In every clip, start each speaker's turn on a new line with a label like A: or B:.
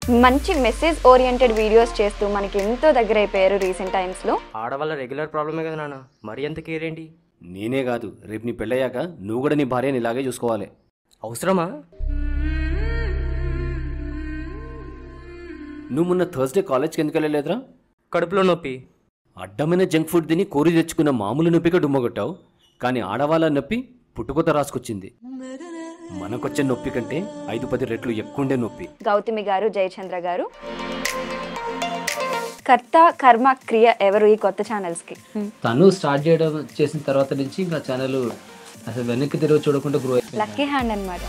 A: మంచి message oriented videos చేస్తూ మనకి ఎంతో దగ్గర అయిపోయారు రీసెంట్ టైమ్స్లో
B: ఆడవాళ్ళ రెగ్యులర్ ప్రాబ్లమే కదా నాన్న మరి ఎంత కేర్ ఏంటి
C: నేనే కాదు రేపు నీ పెళ్ళయ్యాక నువ్వు కూడా నీ భార్యని ఇలాగే చూసుకోవాలి
B: అవసరమా
C: నువ్వు మొన్న థర్స్డే కాలేజ్కి ఎందుకు వెళ్ళలేదురా
B: కడుపులో నొప్పి
C: అడ్డమైన జంక్ ఫుడ్ తిని కోరి తెచ్చుకున్న మామూలు నొప్పిగా డుమ్మగొట్టావు కానీ ఆడవాళ్ళ నొప్పి పుట్టుకొత రాసుకొచ్చింది మనకొచ్చే నొప్పి కంటే ఐదు పది రెట్లు ఎక్కువండే నొప్పి
A: గౌతమి గారు జయచంద్ర గారు కర్త కర్మ క్రియ ఎవరు ఈ కొత్త ఛానల్స్కి
D: తను స్టార్ట్ చేయడం చేసిన తర్వాత నుంచి ఇంకా ఛానల్ అసలు వెనక్కి తిరిగి చూడకుండా గ్రో అయిపోయింది
A: లక్కీ హ్యాండ్ అన్నమాట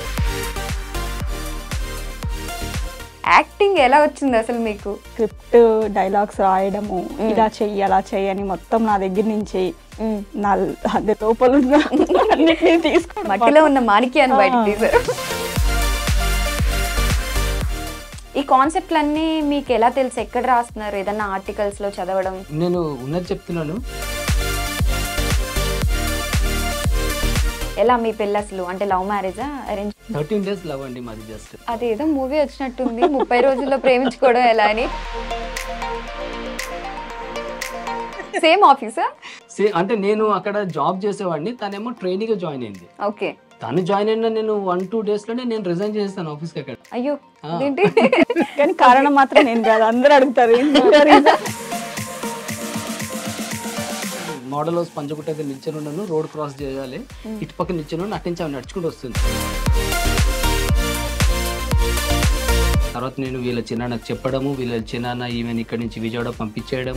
A: యాక్టింగ్ ఎలా వచ్చింది అసలు మీకు
E: స్క్రిప్ట్ డైలాగ్స్ రాయడము ఇలా చెయ్యి అలా చెయ్యి అని మొత్తం నా దగ్గర నుంచి నా అదే లోపల ఉన్న అన్నిటినీ తీసుకుని
A: మట్టిలో ఉన్న మాణిక్యాన్ని బయటకు తీశారు ఈ కాన్సెప్ట్లన్నీ మీకు ఎలా తెలుసు ఎక్కడ రాస్తున్నారు ఏదన్నా ఆర్టికల్స్ లో చదవడం
D: నేను ఉన్నది చెప్తున్నాను
A: ఎలా మీ పెళ్ళి అసలు అంటే లవ్ మ్యారేజా అరేంజ్
D: థర్టీన్ డేస్ లవ్ అండి మాది జస్ట్
A: అది ఏదో మూవీ వచ్చినట్టుంది ముప్పై రోజుల్లో ప్రేమించుకోవడం ఎలా అని సేమ్ ఆఫీసా
D: సే అంటే నేను అక్కడ జాబ్ చేసేవాడిని తనేమో ట్రైనింగ్ జాయిన్ అయింది
A: ఓకే
D: తను జాయిన్ అయిన నేను వన్ టూ డేస్ లోనే నేను రిజైన్ చేస్తాను ఆఫీస్కి అక్కడ
A: అయ్యో
D: ఆ.
A: ఏంటి
E: కానీ కారణం మాత్రం నేను కాదు అందరూ అడుగుతారు ఏంటి reason?
D: మోడల్ హౌస్ పంచగుట్ట దగ్గర నిల్చొని ఉన్నాను రోడ్ క్రాస్ చేయాలి ఇటు పక్క నిల్చొని ఉన్నాను అటు నుంచి ఆమె నడుచుకుంటూ వస్తుంది తర్వాత నేను వీళ్ళ చిన్నాన్నకు చెప్పడము వీళ్ళ చిన్నాన్న ఈమెను ఇక్కడి నుంచి విజయవాడ పంపించేయడం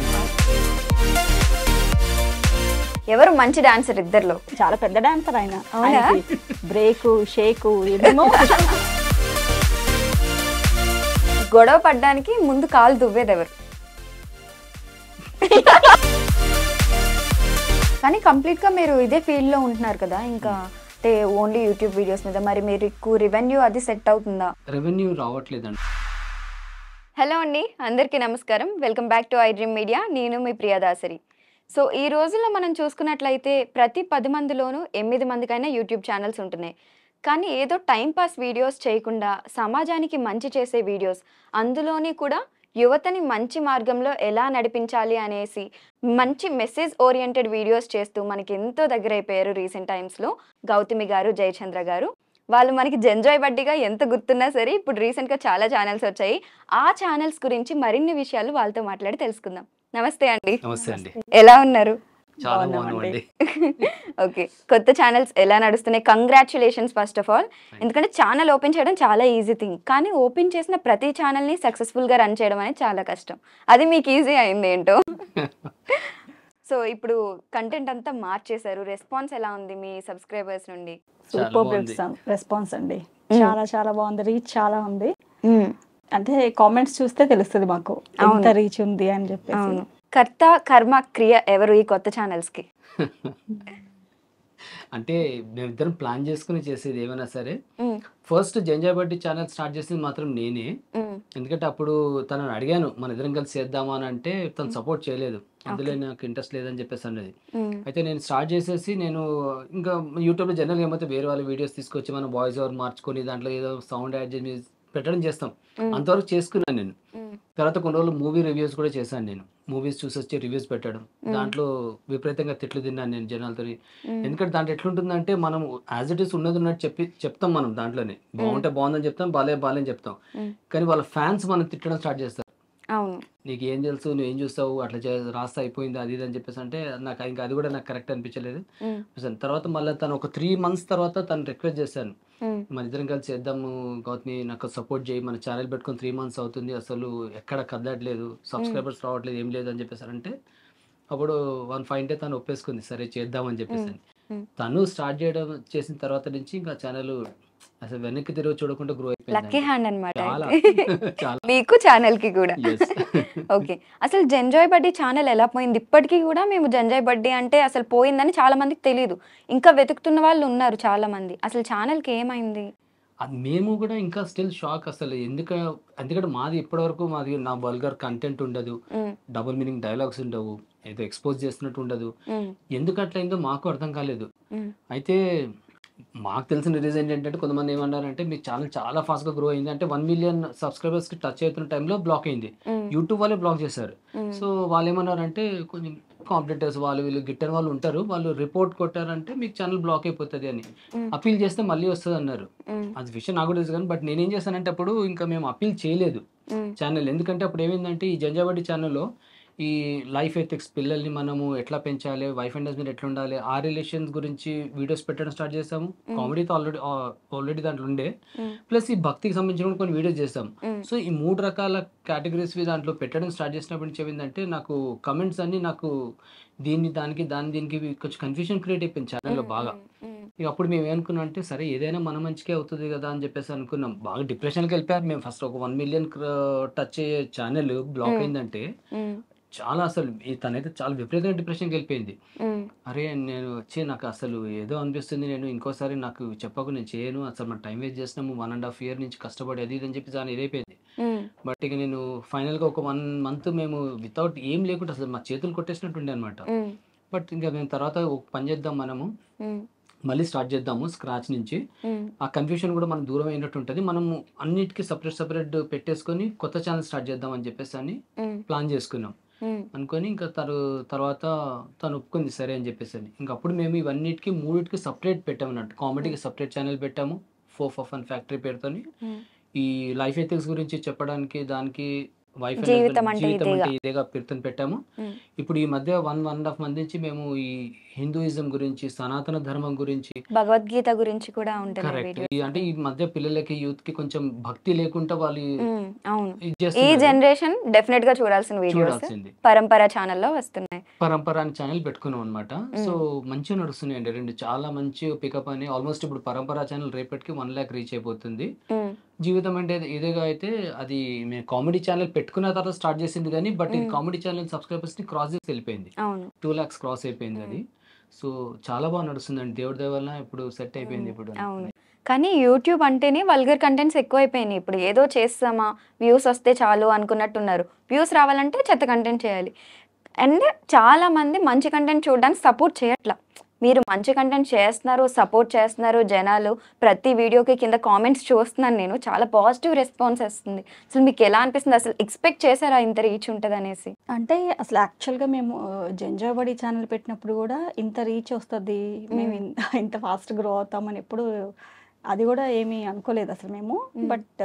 A: ఎవరు మంచి డాన్సర్ ఇద్దర్లో
E: చాలా పెద్ద డాన్సర్ ఆయన
A: అవునా?
E: బ్రేక్ షేక్ ఏమేమో
A: గొడవ పడ్డానికి ముందు కాలు దువ్వేది ఎవరు కానీ కంప్లీట్ గా మీరు ఇదే ఫీల్డ్ లో ఉంటున్నారు కదా ఇంకా అంటే ఓన్లీ యూట్యూబ్ వీడియోస్ మీద మరి మీకు రెవెన్యూ అది సెట్ అవుతుందా
D: రెవెన్యూ రావట్లేదండి
A: హలో అండి అందరికీ నమస్కారం welcome back to I dream media నేను మీ ప్రియదాసరి సో ఈ రోజుల్లో మనం చూసుకున్నట్లయితే ప్రతి పది మందిలోనూ ఎనిమిది మందికైనా యూట్యూబ్ ఛానల్స్ ఉంటున్నాయి కానీ ఏదో టైం పాస్ వీడియోస్ చేయకుండా సమాజానికి మంచి చేసే వీడియోస్ అందులోని కూడా యువతని మంచి మార్గంలో ఎలా నడిపించాలి అనేసి మంచి మెసేజ్ ఓరియంటెడ్ వీడియోస్ చేస్తూ మనకి ఎంతో దగ్గర అయిపోయారు రీసెంట్ టైమ్స్లో గౌతమి గారు జయచంద్ర గారు వాళ్ళు మనకి జంజాయ్ బడ్డీగా ఎంత గుర్తున్నా సరే ఇప్పుడు రీసెంట్గా చాలా ఛానల్స్ వచ్చాయి ఆ ఛానల్స్ గురించి మరిన్ని విషయాలు వాళ్ళతో మాట్లాడి తెలుసుకుందాం నమస్తే అండి
D: నమస్తే అండి
A: ఎలా ఉన్నారు
D: చాలా
E: బాగున్నామండి.
D: బాగున్నామండి
A: ఓకే కొత్త ఛానల్స్ ఎలా నడుస్తున్నాయి కంగ్రాచులేషన్స్ ఫస్ట్ ఆఫ్ ఆల్ ఎందుకంటే ఛానల్ ఓపెన్ చేయడం చాలా ఈజీ థింగ్ కానీ ఓపెన్ చేసిన ప్రతి ఛానల్ని సక్సెస్ఫుల్గా రన్ చేయడం అనేది చాలా కష్టం అది మీకు ఈజీ అయింది ఏంటో సో ఇప్పుడు కంటెంట్ అంతా మార్చేశారు రెస్పాన్స్ ఎలా ఉంది మీ సబ్స్క్రైబర్స్ నుండి
D: చాలా
E: సూపర్
D: బాగుంది.
E: రెస్పాన్స్ అండి చాలా చాలా బాగుంది రీచ్ చాలా ఉంది అంటే కామెంట్స్ చూస్తే తెలుస్తుంది మాకు ఎంత
A: అవును.
E: రీచ్ ఉంది అని చెప్పేసి
A: అవును కర్త కర్మ క్రియ ఎవరు ఈ కొత్త ఛానల్స్కి
D: అంటే మేమిద్దరం ప్లాన్ చేసుకుని చేసేది ఏమైనా సరే ఫస్ట్ జంజాయ్ బడ్డీ ఛానల్ స్టార్ట్ చేసింది మాత్రం నేనే ఎందుకంటే అప్పుడు తనని అడిగాను మన ఇద్దరం కలిసి చేద్దామా అని అంటే తను సపోర్ట్ చేయలేదు అందులో నాకు ఇంట్రెస్ట్ లేదని చెప్పేసి అన్నది అయితే నేను స్టార్ట్ చేసేసి నేను ఇంకా యూట్యూబ్లో జనరల్గా ఏమైతే వేరే వాళ్ళ వీడియోస్ తీసుకొచ్చి మనం వాయిస్ ఓవర్ మార్చుకొని దాంట్లో ఏదో సౌండ్ యాడ్ చేసి పెట్టడం చేస్తాం అంతవరకు చేసుకున్నాను నేను తర్వాత కొన్ని రోజులు మూవీ రివ్యూస్ కూడా చేశాను నేను మూవీస్ చూసి వచ్చి రివ్యూస్ పెట్టడం దాంట్లో విపరీతంగా తిట్లు తిన్నాను నేను జనాలతో ఎందుకంటే దాంట్లో ఎట్లుంటుందంటే మనం యాజ్ ఇట్ ఈస్ ఉన్నది ఉన్నట్టు చెప్పి చెప్తాం మనం దాంట్లోనే బాగుంటే బాగుందని చెప్తాం బాలే బాలేని చెప్తాం కానీ వాళ్ళ ఫ్యాన్స్ మనం తిట్టడం స్టార్ట్ చేస్తారు
A: అవును
D: నీకు ఏం తెలుసు నువ్వు ఏం చూస్తావు అట్లా చే- రాస్తే అయిపోయింది అది ఇది అని చెప్పేసి అంటే నాకు ఇంకా అది కూడా నాకు కరెక్ట్ అనిపించలేదు
A: మ్మ్.
D: చూసాను. తర్వాత మళ్ళీ తను ఒక త్రీ మంత్స్ తర్వాత తను రిక్వెస్ట్ చేశాను
A: మ్మ్.
D: మన ఇద్దరం కలిసి చేద్దాము గౌతమి నాకు సపోర్ట్ చేయి మన ఛానల్ పెట్టుకొని త్రీ మంత్స్ అవుతుంది అసలు ఎక్కడ కదలట్లేదు సబ్స్క్రైబర్స్ రావట్లేదు ఏం లేదు అని చెప్పేసారంటే అప్పుడు వన్ ఫైవ్ డే తను ఒప్పేసుకుంది సరే చేద్దామని చెప్పేసి
A: మ్మ్.
D: తను స్టార్ట్ చేయడం చేసిన తర్వాత నుంచి ఇంకా ఛానల్ అసలు వెనక్కి తిరిగి చూడకుండా గ్రో
A: లక్కీ
D: అయిపోయింది
A: హ్యాండ్ అనమాట
D: చాలా చాలా
A: మీకు ఛానల్ కి కూడా
D: Yes.
A: ఓకే అసలు జంజాయ్ బడ్డీ ఛానల్ ఎలా పోయింది ఇప్పటికీ కూడా మేము జంజాయ్ బడ్డీ అంటే అసలు పోయిందని చాలా మందికి తెలియదు ఇంకా వెతుకుతున్న వాళ్ళు ఉన్నారు చాలా మంది అసలు ఛానల్ కి ఏమైంది
D: అది మేము కూడా ఇంకా స్టిల్ షాక్ అసలు ఎందుక ఎందుకంటే మాది ఇప్పటివరకు మాది నా బల్గర్ కంటెంట్ ఉండదు
A: మ్మ్.
D: డబుల్ మీనింగ్ డైలాగ్స్ ఉండవు ఏదో ఎక్స్పోజ్ చేస్తున్నట్టు ఉండదు
A: మ్మ్.
D: ఎందుకు అట్లయిందో మాకు అర్థం కాలేదు
A: మ్మ్.
D: అయితే మాకు తెలిసిన రీజన్ ఏంటంటే కొంతమంది ఏమన్నారంటే మీ ఛానల్ చాలా ఫాస్ట్గా గ్రో అయింది అంటే వన్ మిలియన్ సబ్స్క్రైబర్స్కి టచ్ అవుతున్న టైంలో బ్లాక్ అయింది
A: మ్మ్.
D: యూట్యూబ్ వాళ్ళే బ్లాక్ చేశారు
A: మ్మ్.
D: సో వాళ్ళు ఏమన్నారంటే కొంచెం కాంపిటేటర్స్ వాళ్ళు వీళ్ళు గిట్టని వాళ్ళు ఉంటారు వాళ్ళు రిపోర్ట్ కొట్టారంటే మీకు ఛానల్ బ్లాక్ అయిపోతుంది అని
A: మ్మ్.
D: అప్పీల్ చేస్తే మళ్ళీ వస్తుంది అన్నారు
A: మ్మ్.
D: అది విషయం నాకు కూడా తెలుసు కానీ బట్ నేనేం చేశానంటే అప్పుడు ఇంకా మేము అప్పీల్ చేయలేదు
A: మ్మ్.
D: ఛానల్ ఎందుకంటే అప్పుడు ఏమైందంటే ఈ జంజాబడి ఛానల్లో ఈ లైఫ్ ఎథిక్స్ పిల్లల్ని మనము ఎట్లా పెంచాలి వైఫ్ అండ్ హస్బెండ్ ఎట్లా ఉండాలి ఆ రిలేషన్స్ గురించి వీడియోస్ పెట్టడం స్టార్ట్ చేసాము కామెడీతో ఆల్రెడీ ఆల్రెడీ దాంట్లో ఉండే
A: మ్మ్.
D: ప్లస్ ఈ భక్తికి సంబంధించిన కొన్ని వీడియోస్ చేస్తాం
A: మ్మ్.
D: సో ఈ మూడు రకాల కేటగిరీస్ దాంట్లో పెట్టడం స్టార్ట్ చేసినప్పటి నుంచి ఏమైందంటే నాకు కమెంట్స్ అన్ని నాకు దీన్ని దానికి దాని దీనికి కొంచెం కన్ఫ్యూజన్ క్రియేట్ అయిపోయింది ఛానల్లో బాగా
A: మ్మ్.
D: ఇక అప్పుడు మేము ఏమనుకున్నాం అంటే సరే ఏదైనా మన మంచికే అవుతుంది కదా అని చెప్పేసి అనుకున్నాం బాగా డిప్రెషన్కి వెళ్ళిపోయారు మేము ఫస్ట్ ఒక వన్ మిలియన్ టచ్ అయ్యే ఛానల్ బ్లాక్ అయిందంటే
A: మ్మ్.
D: చాలా అసలు ఈ తనైతే చాలా విపరీతంగా డిప్రెషన్కి వెళ్ళిపోయింది
A: మ్మ్.
D: అరే నేను వచ్చి నాకు అసలు ఏదో అనిపిస్తుంది నేను ఇంకోసారి నాకు చెప్పకు నేను చేయను అసలు మన టైం వేస్ట్ చేసినాము వన్ అండ్ హాఫ్ ఇయర్ నుంచి కష్టపడి అది ఇది అని చెప్పి దాని ఇదైపోయింది
A: మ్మ్.
D: బట్ ఇక నేను ఫైనల్గా ఒక వన్ మంత్ మేము వితౌట్ ఏం లేకుండా అసలు మా చేతులు కొట్టేసినట్టు ఉండే అనమాట
A: మ్మ్.
D: బట్ ఇంకా మేము తర్వాత ఒక పని చేద్దాం మనము
A: మ్మ్.
D: మళ్ళీ స్టార్ట్ చేద్దాము స్క్రాచ్ నుంచి
A: మ్మ్.
D: ఆ కన్ఫ్యూషన్ కూడా మనం దూరం అయినట్టు ఉంటుంది మనము అన్నిటికీ సపరేట్ సపరేట్ పెట్టేసుకొని కొత్త ఛానల్ స్టార్ట్ చేద్దాం అని చెప్పేసి అని
A: మ్మ్.
D: ప్లాన్ చేసుకున్నాం
A: మ్మ్.
D: అనుకొని ఇంకా తరు తర్వాత తను ఒప్పుకుంది సరే అని చెప్పేసి అని ఇంకా అప్పుడు మేము ఇవన్నిటికి మూడింటికి సపరేట్ పెట్టాము అన్నట్టు కామెడీకి సపరేట్ ఛానల్ పెట్టాము ఫోర్ ఫర్ ఫన్ ఫ్యాక్టరీ పేరుతోని
A: మ్మ్.
D: ఈ లైఫ్ ఎథిక్స్ గురించి చెప్పడానికి దానికి వైఫ్
A: జీవితం అంటే
D: జీవితం
A: ఇదేగా.
D: అంటే ఇదేగా పేరుతో పెట్టాము
A: మ్మ్.
D: ఇప్పుడు ఈ మధ్య one one and half month నుంచి మేము ఈ హిందూయిజం గురించి సనాతన ధర్మం గురించి
A: భగవద్గీత గురించి కూడా ఉంటుంది
D: కరెక్ట్
A: వీడియో
D: అంటే ఈ మధ్య పిల్లలకి యూత్ కి కొంచెం భక్తి లేకుండా వాళ్ళు
A: మ్మ్. అవును
D: ఇది
A: ఈ
D: చేస్తున్నారు.
A: జనరేషన్ డెఫినెట్ గా చూడాల్సిన వీడియోస్
D: చూడాల్సింది
A: పరంపర ఛానల్లో వస్తున్నాయి
D: పరంపర అని ఛానల్ పెట్టుకున్నాం అనమాట సో మంచిగా నడుస్తున్నాయండి రెండు చాలా మంచి పికప్ అని ఆల్మోస్ట్ ఇప్పుడు పరంపర ఛానల్ రేపటికి వన్ ల్యాక్ రీచ్ అయిపోతుంది
A: మ్మ్.
D: జీవితం అంటే ఇదేగా అయితే అది మేము కామెడీ ఛానల్ పెట్టుకున్న తర్వాత స్టార్ట్ చేసింది కానీ బట్ ఇది కామెడీ ఛానల్ సబ్స్క్రైబర్స్ ని క్రాస్ చేసి వెళ్ళిపోయింది
A: అవును
D: టూ ల్యాక్స్ క్రాస్ అయిపోయింది అది సో చాలా బాగా నడుస్తుందండి దేవుడి దయ వల్ల ఇప్పుడు సెట్ అయిపోయింది ఇప్పుడు
A: అవును కానీ యూట్యూబ్ అంటేనే వల్గర్ కంటెంట్స్ ఎక్కువైపోయినాయి ఇప్పుడు ఏదో చేస్తామా వ్యూస్ వస్తే చాలు అనుకున్నట్టున్నారు వ్యూస్ రావాలంటే చెత్త కంటెంట్ చేయాలి అండ్ చాలా మంది మంచి కంటెంట్ చూడడానికి సపోర్ట్ చేయట్లా మీరు మంచి కంటెంట్ చేస్తున్నారు సపోర్ట్ చేస్తున్నారు జనాలు ప్రతి వీడియోకి కింద కామెంట్స్ చూస్తున్నాను నేను చాలా పాజిటివ్ రెస్పాన్స్ వస్తుంది అసలు మీకు ఎలా అనిపిస్తుంది అసలు ఎక్స్పెక్ట్ చేశారా ఇంత రీచ్ ఉంటుంది అనేసి
E: అంటే అసలు యాక్చువల్గా మేము జంజాబడి ఛానల్ పెట్టినప్పుడు కూడా ఇంత రీచ్ వస్తుంది మేము ఇంత ఇంత ఫాస్ట్ గ్రో అవుతామని ఎప్పుడు అది కూడా ఏమీ అనుకోలేదు అసలు మేము బట్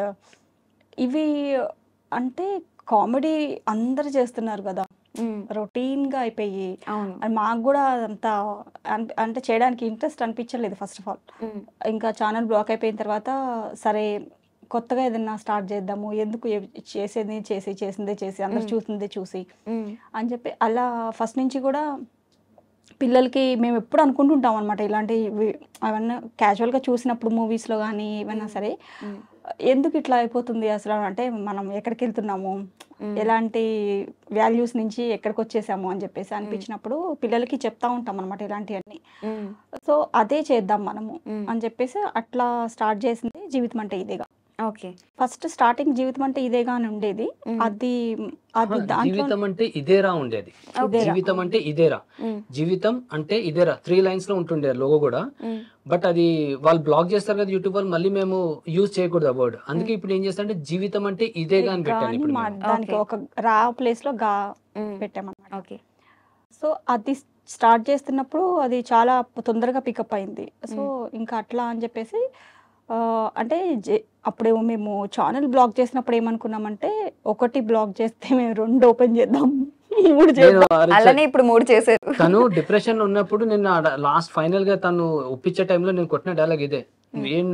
E: ఇవి అంటే కామెడీ అందరు చేస్తున్నారు కదా
A: మ్మ్.
E: రొటీన్గా అయిపోయి
A: అవును
E: అది మాకు కూడా అంత అన్- అంటే చేయడానికి ఇంట్రెస్ట్ అనిపించలేదు ఫస్ట్ ఆఫ్ ఆల్
A: మ్మ్.
E: ఇంకా ఛానల్ బ్లాక్ అయిపోయిన తర్వాత సరే కొత్తగా ఏదైనా స్టార్ట్ చేద్దాము ఎందుకు ఏ- చేసేది చేసి చేసిందే చేసి అందరు చూసిందే చూసి
A: మ్మ్.
E: అని చెప్పి అలా ఫస్ట్ నుంచి కూడా పిల్లలకి మేము ఎప్పుడు అనుకుంటుంటాం అనమాట ఇలాంటి వి- అవన్నీ క్యాజువల్గా చూసినప్పుడు మూవీస్లో కానీ ఏమైనా సరే
A: మ్మ్.
E: ఎందుకు ఇట్లా అయిపోతుంది అసలు అంటే మనం ఎక్కడికి వెళ్తున్నాము ఎలాంటి వాల్యూస్ నుంచి ఎక్కడికి వచ్చేసాము అని చెప్పేసి అనిపించినప్పుడు పిల్లలకి చెప్తా ఉంటాం అనమాట ఇలాంటివన్నీ
A: మ్మ్.
E: సో అదే చేద్దాం మనము
A: మ్మ్.
E: అని చెప్పేసి అట్లా స్టార్ట్ చేసింది జీవితం అంటే ఇదేగా
A: ఓకే
E: ఫస్ట్ స్టార్టింగ్ జీవితం అంటే ఇదేగా అని ఉండేది
A: మ్మ్.
E: అది అది దాంట్లో
D: జీవితం అంటే ఇదేరా ఉండేది
E: ఇదేరా.
D: జీవితం అంటే ఇదేరా
A: మ్మ్.
D: జీవితం అంటే ఇదేరా త్రీ లైన్స్ లో ఉంటుండే లోగో కూడా
A: మ్మ్.
D: బట్ అది వాళ్ళు బ్లాక్ చేస్తారు కదా యూట్యూబ్ వాళ్ళు మళ్ళీ మేము యూజ్ చేయకూడదు ఆ వర్డ్ అందుకే ఇప్పుడు ఏం చేస్తా అంటే జీవితం అంటే ఇదేగా అని పెట్టాను
E: కానీ
D: ఇప్పుడు
E: మా
D: మేము.
E: దానికి
A: Okay.
E: ఒక రా ప్లేస్ లో గా
A: మ్మ్.
E: పెట్టామన్నమాట
A: ఓకే
E: సో అది స్టార్ట్ చేస్తున్నప్పుడు అది చాలా తొందరగా పికప్ అయింది సో ఇంకా అట్లా అని చెప్పేసి ఆ, అంటే జే- అప్పుడు మేము ఛానల్ బ్లాక్ చేసినప్పుడు ఏమనుకున్నామంటే ఒకటి బ్లాక్ చేస్తే మేము రెండు ఓపెన్ చేద్దాం మూడు
D: నేను
E: చేద్దాం
D: అరిచా-
A: అలానే ఇప్పుడు మూడు చేశారు
D: తను డిప్రెషన్ లో ఉన్నప్పుడు నేను లాస్ట్ ఫైనల్ గా తను ఒప్పించే టైంలో నేను కొట్టిన డైలాగ్ ఇదే ఏం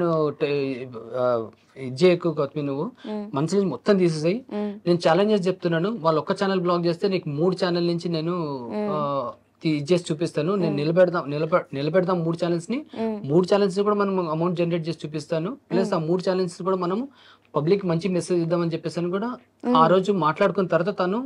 D: ఇజ్జే ఎక్కువ కొత్త నువ్వు
A: మ్మ్.
D: మనసు నుంచి మొత్తం తీసేసాయి
A: మ్మ్.
D: నేను ఛాలెంజెస్ చెప్తున్నాను వాళ్ళు ఒక్క ఛానల్ బ్లాక్ చేస్తే నీకు మూడు ఛానల్ నుంచి నేను ఆ, తీ- ఇది చేసి చూపిస్తాను నేను నిలబెడదాం నిలబె నిలబెడదాం మూడు ఛానల్స్ ని
A: మ్మ్.
D: మూడు ఛానల్స్ కూడా మనం అమౌంట్ జనరేట్ చేసి చూపిస్తాను ప్లస్ ఆ మూడు ఛానల్స్ కూడా మనం పబ్లిక్ మంచి మెసేజ్ ఇద్దామని చెప్పేసి అని కూడా ఆ రోజు మాట్లాడుకున్న తర్వాత తను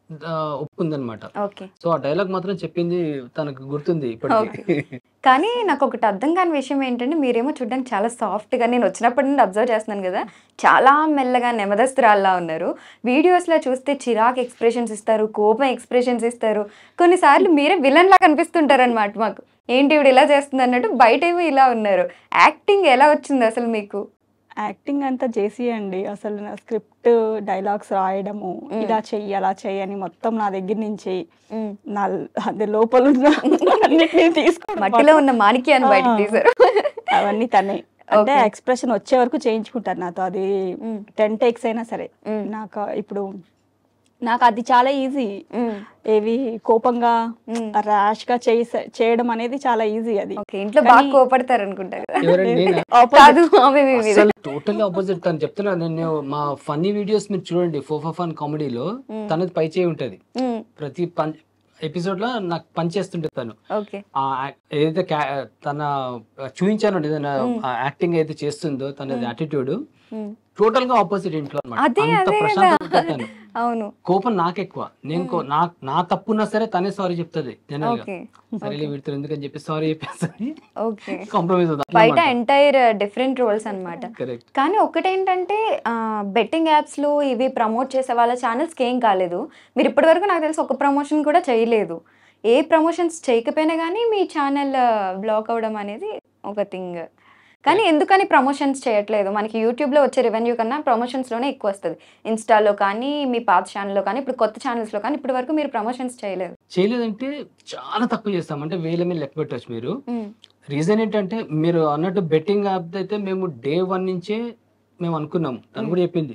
D: ఆ, ఒప్పుకుందనమాట
A: ఓకే
D: సో ఆ డైలాగ్ మాత్రం చెప్పింది తనకు గుర్తుంది ఇప్పటికీ
A: కానీ నాకు ఒకటి అర్థం కాని విషయం ఏంటంటే మీరేమో చూడడానికి చాలా సాఫ్ట్గా నేను వచ్చినప్పటి నుండి అబ్జర్వ్ చేస్తున్నాను కదా చాలా మెల్లగా నెమదస్తురాల్లా ఉన్నారు వీడియోస్లో చూస్తే చిరాక్ ఎక్స్ప్రెషన్స్ ఇస్తారు కోపం ఎక్స్ప్రెషన్స్ ఇస్తారు కొన్నిసార్లు మీరే విలన్ లా కనిపిస్తుంటారు అనమాట మాకు ఏంటి ఇవిడ ఇలా చేస్తుంది అన్నట్టు బయట ఏమో ఇలా ఉన్నారు యాక్టింగ్ ఎలా వచ్చింది అసలు మీకు
E: యాక్టింగ్ అంతా చేసి అండి అసలు నా స్క్రిప్ట్ డైలాగ్స్ రాయడము ఇలా చెయ్యి అలా చెయ్యి అని మొత్తం నా దగ్గర నుంచి
A: మ్మ్.
E: నా అదే లోపల ఉన్న అన్నిటినీ తీసుకోవడం
A: మట్టిలో ఉన్న మాణిక్యాన్ని బయటకు
E: ఆ.
A: తీశారు
E: అవన్నీ తనే అంటే
A: Okay.
E: ఎక్స్ప్రెషన్ వచ్చే వరకు చేయించుకుంటారు నాతో అది
A: మ్మ్.
E: టెన్ టేక్స్ అయినా సరే
A: మ్మ్.
E: నాకు ఇప్పుడు నాకు అది చాలా ఈజీ
A: మ్మ్.
E: ఏవి కోపంగా
A: మ్మ్.
E: ర్యాష్ గా చేస- చేయడం అనేది చాలా ఈజీ అది
A: ఓకే ఇంట్లో బాగా
E: కానీ-
A: కోపడతారు అనుకుంటా కదా
D: ఎవరండి నేనా?
A: కాదు ఆమె మీ మీద
D: అసలు టోటల్ ఆపోజిట్ తను చెప్తున్నా నేను మా ఫన్నీ వీడియోస్ మీరు చూడండి ఫోఫా ఫన్ కామెడీలో తనది పై చేయి ఉంటది
A: మ్మ్.
D: ప్రతి పన్ ఎపిసోడ్ లో నాకు పని చేస్తుంటే తను
A: ఓకే
D: ఆ యాక్- ఏదైతే క్యా- తన చూపించాను ఏదైనా యాక్టింగ్ అయితే చేస్తుందో తన యాటిట్యూడ్
A: మ్మ్.
D: టోటల్ గా ఆపోజిట్ ఇంట్లో అన్నమాట.
A: అదే
D: అంత
A: అదే కదా
D: ప్రశాంతంగా తను.
A: అవును
D: కోపం నాకు ఎక్కువ నేను కో- నా నా తప్పున్నా సరే తనే సారీ చెప్తుంది జనరల్ గా
A: ఓకే
D: సరేలే వీడితో ఎందుకని చెప్పి సారీ చెప్పేసి
A: ఓకే
D: కాంప్రమైజ్
A: బయట ఎంటైర్ డిఫరెంట్ రోల్స్ అన్నమాట
D: కరెక్ట్
A: కానీ ఒకటేంటంటే బెట్టింగ్ యాప్స్లో ఇవి ప్రమోట్ చేసే వాళ్ళ ఛానల్స్కి ఏం కాలేదు మీరు ఇప్పటివరకు నాకు తెలిసి ఒక ప్రమోషన్ కూడా చేయలేదు ఏ ప్రమోషన్స్ చేయకపోయినా కానీ మీ ఛానల్ బ్లాక్ అవ్వడం అనేది ఒక థింగ్ కానీ ఎందుకని ప్రమోషన్స్ చేయట్లేదు మనకి యూట్యూబ్లో వచ్చే రెవెన్యూ కన్నా ప్రమోషన్స్లోనే ఎక్కువ వస్తుంది ఇన్స్టాలో కానీ మీ పాత ఛానల్లో కానీ ఇప్పుడు కొత్త ఛానల్స్లో కానీ ఇప్పటి వరకు మీరు ప్రమోషన్స్ చేయలేదు
D: చేయలేదంటే చాలా తక్కువ చేస్తాం అంటే వేల మీద లెక్క పెట్టవచ్చు మీరు
A: మ్మ్.
D: రీజన్ ఏంటంటే మీరు అన్నట్టు బెట్టింగ్ యాప్ అయితే మేము డే వన్ నుంచే మేము అనుకున్నాము తను కూడా చెప్పింది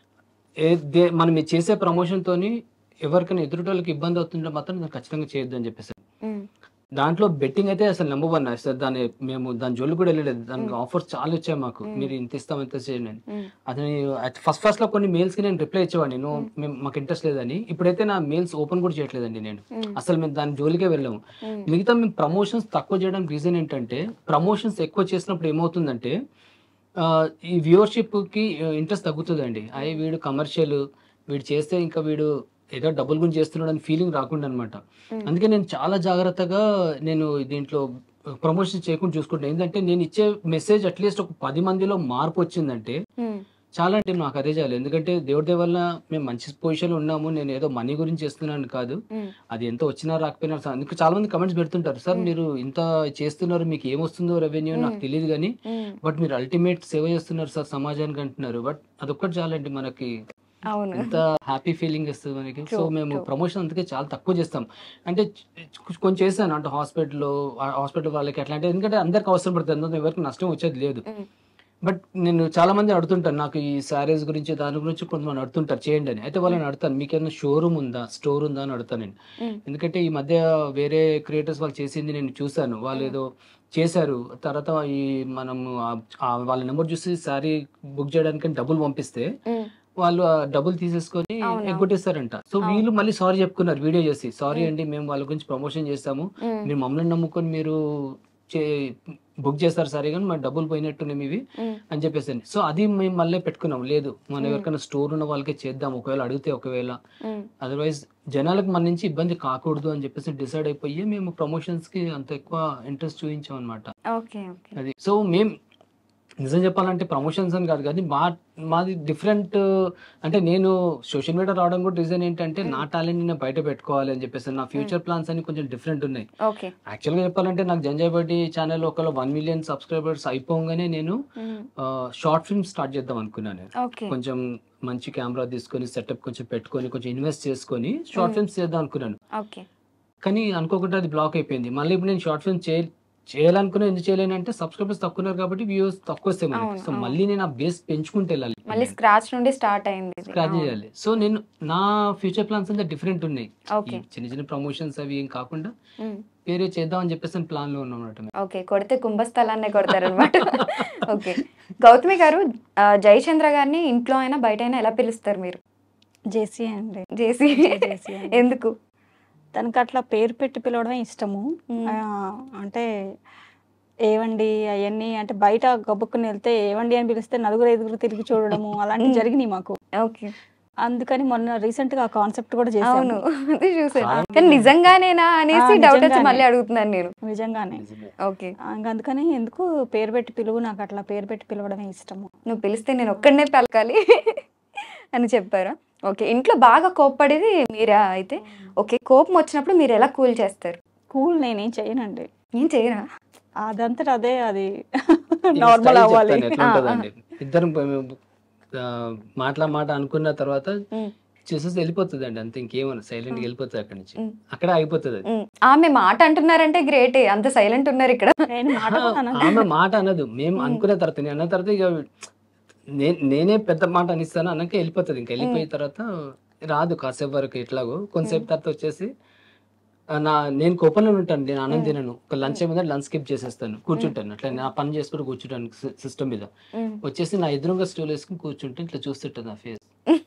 D: ఏ దే మనం ఇది చేసే ప్రమోషన్ తోని ఎవరికైనా ఎదురుటోళ్ళకి ఇబ్బంది అవుతుంటే మాత్రం దాన్ని ఖచ్చితంగా చేయొద్దు అని చెప్పేసి
A: మ్మ్.
D: దాంట్లో బెట్టింగ్ అయితే అసలు నెంబర్ వన్ అసలు దాన్ని మేము దాని జోలు కూడా వెళ్ళలేదు దానికి ఆఫర్స్ చాలా వచ్చాయి మాకు మీరు ఇంత ఇస్తాం ఇంత చేయండి అని
A: మ్మ్.
D: అతని ఫస్ట్ ఫస్ట్ లో కొన్ని మెయిల్స్ కి నేను రిప్లై ఇచ్చేవాడిని నువ్వు మేము మాకు ఇంట్రెస్ట్ లేదని ఇప్పుడైతే నా మెయిల్స్ ఓపెన్ కూడా చేయట్లేదండి నేను
A: మ్మ్.
D: అసలు మేము దాని జోలికే వెళ్ళాము
A: మ్మ్.
D: మిగతా మేము ప్రమోషన్స్ తక్కువ చేయడానికి రీజన్ ఏంటంటే ప్రమోషన్స్ ఎక్కువ చేసినప్పుడు ఏమవుతుందంటే ఆ, ఈ వ్యూవర్షిప్ కి ఇంట్రెస్ట్ తగ్గుతుందండి అయ్యి వీడు కమర్షియల్ వీడు చేస్తే ఇంకా వీడు ఏదో డబ్బులు గురించి చేస్తున్నాడు అని ఫీలింగ్ రాకుండా అనమాట అందుకే నేను చాలా జాగ్రత్తగా నేను దీంట్లో ప్రమోషన్ చేయకుండా చూసుకుంటాను ఏంటంటే నేను ఇచ్చే మెసేజ్ అట్లీస్ట్ ఒక పది మందిలో మార్పు వచ్చిందంటే
A: మ్మ్.
D: చాలా అంటే నాకు అదే చాలు ఎందుకంటే దేవుడి దయ వల్ల మేము మంచి పొజిషన్లో ఉన్నాము నేను ఏదో మనీ గురించి చేస్తున్నాను కాదు
A: మ్మ్. అందుకే
D: అది ఎంత వచ్చినా రాకపోయినా సరే అందుకు చాలా మంది కమెంట్స్ పెడుతుంటారు సార్ మీరు ఇంత చేస్తున్నారు మీకు ఏమొస్తుందో రెవెన్యూ నాకు తెలియదు కానీ
A: మ్మ్.
D: బట్ మీరు అల్టిమేట్ సేవ చేస్తున్నారు సార్ సమాజానికి అంటున్నారు బట్ అదొక్కటి చాలండి మనకి
A: అవును
D: ఎంత హ్యాపీ ఫీలింగ్ ఇస్తుంది మనకి సో
A: True,
D: మేము
A: true.
D: ప్రమోషన్ అందుకే చాలా తక్కువ చేస్తాం అంటే చ- కొంచెం చేశాను అంటే హాస్పిటల్లో హాస్పిటల్ వాళ్ళకి ఎట్లా అంటే ఎందుకంటే అందరికి అవసరం పడుతుంది అందులో ఎవరికి నష్టం వచ్చేది లేదు
A: మ్మ్.
D: బట్ నేను చాలా మంది అడుగుతుంటాను నాకు ఈ శారీస్ గురించి దాని గురించి కొంతమంది అడుగుతుంటారు చేయండి అని అయితే వాళ్ళని అడుగుతాను మీకు ఏమైనా షోరూమ్ ఉందా స్టోర్ ఉందా అని అడుగుతాను నేను
A: మ్మ్.
D: ఎందుకంటే ఈ మధ్య వేరే క్రియేటర్స్ వాళ్ళు చేసింది నేను చూశాను వాళ్ళు ఏదో చేశారు తర్వాత ఈ మనము ఆ- ఆ వాళ్ళ నెంబర్ చూసి శారీ బుక్ చేయడానికి డబ్బులు పంపిస్తే
A: మ్మ్.
D: వాళ్ళు ఆ డబ్బులు తీసేసుకొని
A: అవునా.
D: ఎగ్గొట్టేస్తారంట సో వీళ్ళు మళ్ళీ సారీ చెప్పుకున్నారు వీడియో చేసి సారీ అండి మేము వాళ్ళ గురించి ప్రమోషన్ చేస్తాము
A: మ్మ్.
D: మీరు మమ్మల్ని నమ్ముకొని మీరు బుక్ చేస్తారు సరే కానీ మా డబ్బులు పోయినట్టున్నాయి ఇవి
A: మ్మ్.
D: అని చెప్పేసి సో అది మేము మళ్ళీ పెట్టుకున్నాం లేదు మనం ఎవరికైనా స్టోర్ ఉన్న వాళ్ళకే చేద్దాం ఒకవేళ అడిగితే ఒకవేళ
A: మ్మ్.
D: అదర్వైజ్ జనాలకు మన నుంచి ఇబ్బంది కాకూడదు అని చెప్పేసి డిసైడ్ అయిపోయి మేము ప్రమోషన్స్ కి అంత ఎక్కువ ఇంట్రెస్ట్ చూపించాం అనమాట
A: ఓకే ఓకే
D: అది సో మేం నిజం చెప్పాలంటే ప్రమోషన్స్ అని కాదు కానీ మా మాది డిఫరెంట్ అంటే నేను సోషల్ మీడియా రావడం కూడా రీజన్ ఏంటంటే నా టాలెంట్ నేను బయట పెట్టుకోవాలి అని చెప్పేసి నా ఫ్యూచర్ ప్లాన్స్ అన్ని కొంచెం డిఫరెంట్ ఉన్నాయి
A: ఓకే
D: యాక్చువల్గా చెప్పాలంటే నాకు జంజాయ్ బడ్డీ ఛానల్ ఒకవేళ వన్ మిలియన్ సబ్స్క్రైబర్స్ అయిపోగానే నేను
A: మ్మ్.
D: షార్ట్ ఫిల్మ్ స్టార్ట్ చేద్దాం అనుకున్నాను నేను.
A: ఓకే
D: కొంచెం మంచి కెమెరా తీసుకొని సెటప్ కొంచెం పెట్టుకొని కొంచెం ఇన్వెస్ట్ చేసుకొని షార్ట్ ఫిల్మ్స్ చేద్దాం అనుకున్నాను
A: ఓకే
D: కానీ అనుకోకుండా అది బ్లాక్ అయిపోయింది మళ్ళీ ఇప్పుడు నేను షార్ట్ ఫిల్మ్ చే చేయాలనుకున్నా ఎందుకు చేయలేను అంటే సబ్స్క్రైబర్స్ తక్కువ ఉన్నారు కాబట్టి వ్యూస్ తక్కువ వస్తాయి మనకి
A: అవును,
D: సో
A: అవును.
D: మళ్ళీ నేను ఆ బేస్ పెంచుకుంటూ వెళ్ళాలి
A: మళ్ళీ స్క్రాచ్ నుండి స్టార్ట్ అయింది ఇది.
D: స్క్రాచ్
A: అవును.
D: చేయాలి సో నేను నా ఫ్యూచర్ ప్లాన్స్ అంతా డిఫరెంట్ ఉన్నాయి
A: ఓకే
D: ఈ చిన్న చిన్న ప్రమోషన్స్ అవి ఏం కాకుండా
A: మ్మ్.
D: వేరే చేద్దాం అని చెప్పేసి ప్లాన్ లో ఉన్నాం అన్నమాట మేము.
A: ఓకే కొడితే కుంభస్థలాన్నే కొడతారనమాట ఓకే గౌతమి గారు ఆ, జయచంద్ర గారిని ఇంట్లో అయినా బయట అయినా ఎలా పిలుస్తారు మీరు
E: జేసీ అండి
A: చేసి
E: జేసీ అండి.
A: ఎందుకు
E: తనకి అట్లా పేరు పెట్టి పిలవడమే ఇష్టము
A: మ్మ్.
E: ఆ, అంటే ఏవండి అవన్నీ అంటే బయట గబుక్కుని వెళ్తే ఏవండి అని పిలిస్తే నలుగురు ఐదుగురు తిరిగి చూడడము అలాంటివి జరిగినాయి మాకు
A: ఓకే
E: అందుకని మొన్న రీసెంట్ గా కాన్సెప్ట్ కూడా
A: అవును
E: చేశాను
A: అది చూసాను కానీ నిజంగానేనా అనేసి
E: ఆ,
A: డౌట్ వచ్చి
E: నిజంగానే.
A: మళ్ళీ అడుగుతున్నాను నేను
E: నిజంగానే
A: ఓకే
E: ఇంక అందుకని ఎందుకు పేరు పెట్టి పిలువు నాకు అట్లా పేరు పెట్టి పిలవడమే ఇష్టము
A: నువ్వు పిలిస్తే నేను ఒక్కడనే పలకాలి అని చెప్పారా ఓకే ఇంట్లో బాగా కోప్పడేది మీరా అయితే ఓకే కోపం వచ్చినప్పుడు మీరు ఎలా కూల్ చేస్తారు
E: కూల్ నేనేం చేయనండి
A: ఏం చేయరా
E: అదంతట అదే అది
D: ఈ
E: నార్మల్
D: style
E: అవ్వాలి
D: చెప్తాను ఎట్లా
A: ఆ,
D: ఉంటుందండి ఇద్దరం ఆ, మాటల మాట అనుకున్న తర్వాత
A: ఉమ్,
D: చూసేసి వెళ్ళిపోతుంది అండి అంతే ఇంకేమన్నా సైలెంట్ గా వెళ్ళిపోతుంది అక్కడి నుంచి
A: ఉమ్.
D: అక్కడ ఆగిపోతుంది అది
A: ఉమ్. ఆమె మాట అంటున్నారంటే గ్రేటే అంత సైలెంట్ ఉన్నారు ఇక్కడ
E: నేను మాట కూడా అనను.
D: ఆమె మాట అనదు మేము అనుకున్న తర్వాత నేను అన్న తర్వాత ఇక నే- నేనే పెద్ద మాట అనిస్తాను అన్నాక వెళ్ళిపోతుంది ఇంకా వెళ్ళిపోయిన తర్వాత రాదు కాసేపు వరకు ఎట్లాగో కొంతసేపు తర్వాత వచ్చేసి ఆ, నా నేను కోపంలో ఉంటాను నేను అన్నం తినను ఒక లంచ్ ఏమైనా లంచ్ స్కిప్ చేసేస్తాను కూర్చుంటాను అట్లా నా పని చేసుకుంటూ కూర్చుంటాను సిస్టమ్ మీద
A: ఉమ్.
D: వచ్చేసి నా ఎదురుగా స్టూల్ వేసుకుని కూర్చుంటే ఇట్లా చూస్తుంటాను నా ఫేస్